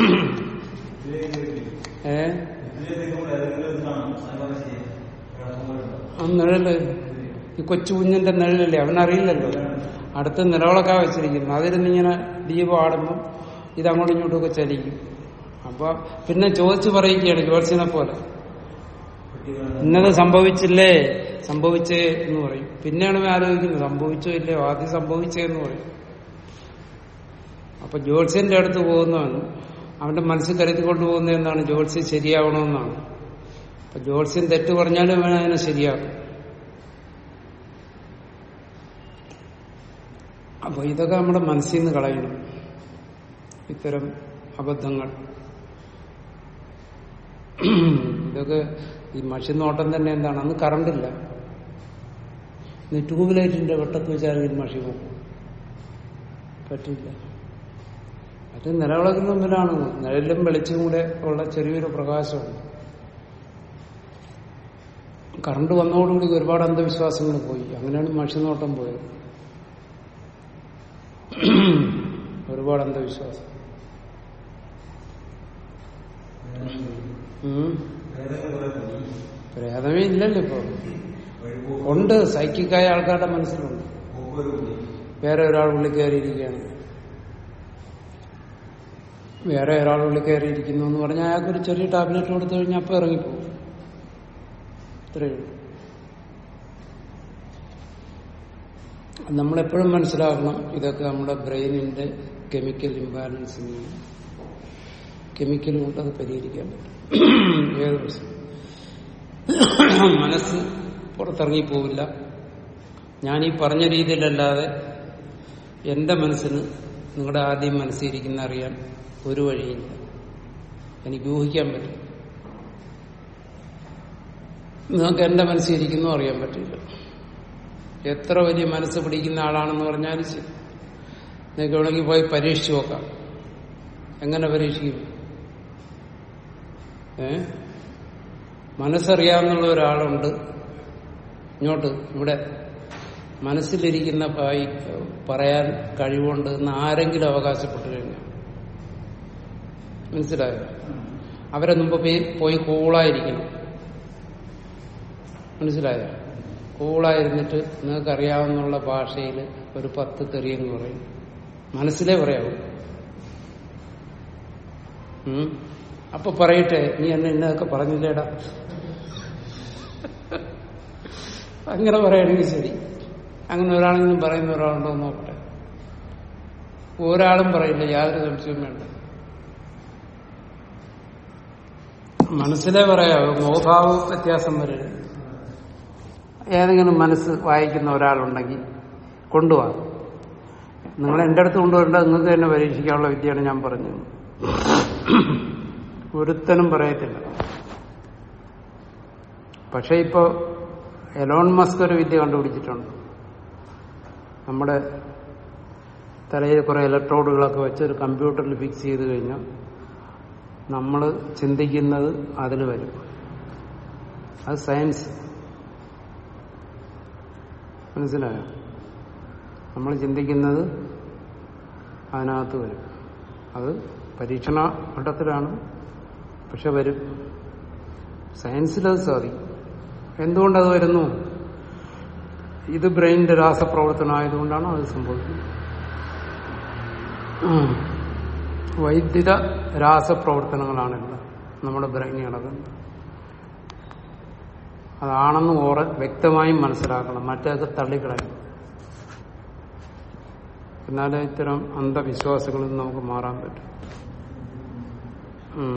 ഏ ആ നിഴല് ഈ കൊച്ചു കുഞ്ഞിന്റെ നിഴലല്ലേ അവനറിയില്ലല്ലോ അടുത്ത് നിലവിളക്കാ വെച്ചിരിക്കുന്നു അതിരുന്നിങ്ങനെ ദീപം ആടുമ്പോൾ ഇത് അങ്ങോട്ടും ഇങ്ങോട്ടും ഒക്കെ ചലിക്കും അപ്പൊ പിന്നെ ചോദിച്ചു പറയുകയാണ് ജോത്സ്യനെ പോലെ ഇന്നത് സംഭവിച്ചില്ലേ സംഭവിച്ചേ എന്ന് പറയും പിന്നെയാണ് ഇവൻ ആലോചിക്കുന്നത് സംഭവിച്ചോ ഇല്ലയോ ആദ്യം സംഭവിച്ചേ എന്ന് പറയും അപ്പൊ ജോത്സ്യന്റെ അടുത്ത് പോകുന്നവൻ അവന്റെ മനസ്സിൽ കരുതി കൊണ്ടുപോകുന്ന എന്താണ് ജോത്സ്യം ശരിയാവണമെന്നാണ് അപ്പൊ ജോത്സ്യം തെറ്റ് പറഞ്ഞാലും അവൻ അതിനെ ശരിയാക്കും അപ്പൊ ഇതൊക്കെ നമ്മുടെ മനസ്സിൽ നിന്ന് കളയണം ഇത്തരം അബദ്ധങ്ങൾ ഇതൊക്കെ ഈ മഷിനോട്ടം തന്നെ എന്താണ് അന്ന് കറണ്ടില്ല ഇന്ന് ട്യൂബ് ലൈറ്റിന്റെ വെട്ടത്ത് വെച്ചാൽ മഷി പോകും പറ്റില്ല അത് നിലവിളക്കുന്ന മുമ്പിലാണ് നിഴലും വെളിച്ചും കൂടെ ഉള്ള ചെറിയൊരു പ്രകാശമാണ് കറണ്ട് വന്നതോടുകൂടി ഒരുപാട് അന്ധവിശ്വാസങ്ങൾ പോയി അങ്ങനെയാണ് മഷിനോട്ടം പോയത് ഒരുപാട് അന്ധവിശ്വാസം ഉം. പ്രേതമേ ഇല്ലല്ലോ ഇപ്പൊ ഉണ്ട് സൈക്കിക്കായ ആൾക്കാരുടെ മനസ്സിലുണ്ട് വേറെ ഒരാൾ ഉള്ളിൽ കയറിയിരിക്കുകയാണ് വേറെ ഒരാൾ ഉള്ളിൽ കയറിയിരിക്കുന്നു എന്ന് പറഞ്ഞാൽ അയാൾക്ക് ഒരു ചെറിയ ടാബ്ലറ്റ് കൊടുത്തു കഴിഞ്ഞാൽ അപ്പൊ ഇറങ്ങിപ്പോകും ഇത്രയേ ഉള്ളൂ നമ്മളെപ്പോഴും മനസ്സിലാക്കണം ഇതൊക്കെ നമ്മുടെ ബ്രെയിനിന്റെ കെമിക്കൽ ഇംബാലൻസിന് കെമിക്കൽ കൊണ്ട് അത് പരിഹരിക്കാൻ പറ്റും ഏത് പ്രശ്നം മനസ്സ് പുറത്തിറങ്ങി പോവില്ല ഞാൻ ഈ പറഞ്ഞ രീതിയിലല്ലാതെ എന്റെ മനസ്സിന് നിങ്ങളുടെ ആദ്യം മനസ്സിരിക്കുന്ന അറിയാൻ ഒരു വഴിയില്ല എനിക്ക് ഊഹിക്കാൻ പറ്റും നിങ്ങൾക്ക് എന്റെ മനസ്സിരിക്കുന്നു അറിയാൻ പറ്റില്ല എത്ര വലിയ മനസ്സ് പിടിക്കുന്ന ആളാണെന്ന് പറഞ്ഞാലും ശരി നിങ്ങൾക്ക് വേണമെങ്കിൽ പോയി പരീക്ഷിച്ചു നോക്കാം എങ്ങനെ പരീക്ഷിക്കും ഏ മനസ്സറിയാവുന്നുള്ള ഒരാളുണ്ട് ഇങ്ങോട്ട് ഇവിടെ മനസ്സിലിരിക്കുന്ന പായി പറയാൻ കഴിവുണ്ട് എന്ന് ആരെങ്കിലും അവകാശപ്പെട്ടു കഴിഞ്ഞാൽ മനസ്സിലായോ അവരെ മുമ്പ് പോയി- പോയി കൂളായിരിക്കണം മനസ്സിലായോ കൂളായിരുന്നിട്ട് നിങ്ങൾക്ക് അറിയാവുന്നുള്ള ഭാഷയിൽ ഒരു പത്ത് തെറിയെന്ന് പറയും മനസ്സിലേ പറയാവൂ ഉം. അപ്പൊ പറയട്ടെ നീ എന്നെ ഇന്നതൊക്കെ പറഞ്ഞില്ലേടാ അങ്ങനെ പറയുകയാണെങ്കിൽ ശരി അങ്ങനെ ഒരാളെങ്കിലും പറയുന്ന ഒരാളുണ്ടോ എന്ന് നോക്കട്ടെ ഒരാളും പറയില്ല യാതൊരു സംശയവും വേണ്ട മനസ്സിലേ പറയാവൂ മുഖഭാവ വ്യത്യാസം വരരുത് ഏതെങ്കിലും മനസ്സ് വായിക്കുന്ന ഒരാളുണ്ടെങ്കിൽ കൊണ്ടുപോവാ നിങ്ങൾ എന്റെ അടുത്ത് കൊണ്ടുവരേണ്ടത് നിങ്ങൾക്ക് തന്നെ പരീക്ഷിക്കാനുള്ള വിദ്യയാണ് ഞാൻ പറഞ്ഞത് ഒരുത്തനും പറയത്തില്ല പക്ഷെ ഇപ്പോ എലോൺ മസ്ക് ഒരു വിദ്യ കണ്ടുപിടിച്ചിട്ടുണ്ട് നമ്മുടെ തലയിൽ കുറെ ഇലക്ട്രോഡുകളൊക്കെ വെച്ച് ഒരു കമ്പ്യൂട്ടറിൽ ഫിക്സ് ചെയ്ത് കഴിഞ്ഞാൽ നമ്മൾ ചിന്തിക്കുന്നത് അതിൽ വരും അത് സയൻസ് മനസ്സിലായോ നമ്മൾ ചിന്തിക്കുന്നത് അതിനകത്ത് വരും അത് പരീക്ഷണ ഘട്ടത്തിലാണ് പക്ഷെ വരും സയൻസിലത് സാധിക്കും എന്തുകൊണ്ടത് വരുന്നു ഇത് ബ്രെയിനിന്റെ രാസപ്രവർത്തനമായതുകൊണ്ടാണ് അത് സംഭവിക്കുന്നത് ഉം. വൈദ്യുത രാസപ്രവർത്തനങ്ങളാണില്ല നമ്മുടെ ബ്രെയിനിൽ നടക്കുന്നത് അതാണെന്ന് ഓറ വ്യക്തമായും മനസ്സിലാക്കണം മറ്റേതൊക്കെ തള്ളിക്കളയണം എന്നാലേ ഇത്തരം അന്ധവിശ്വാസങ്ങളിൽ നിന്ന് നമുക്ക് മാറാൻ പറ്റും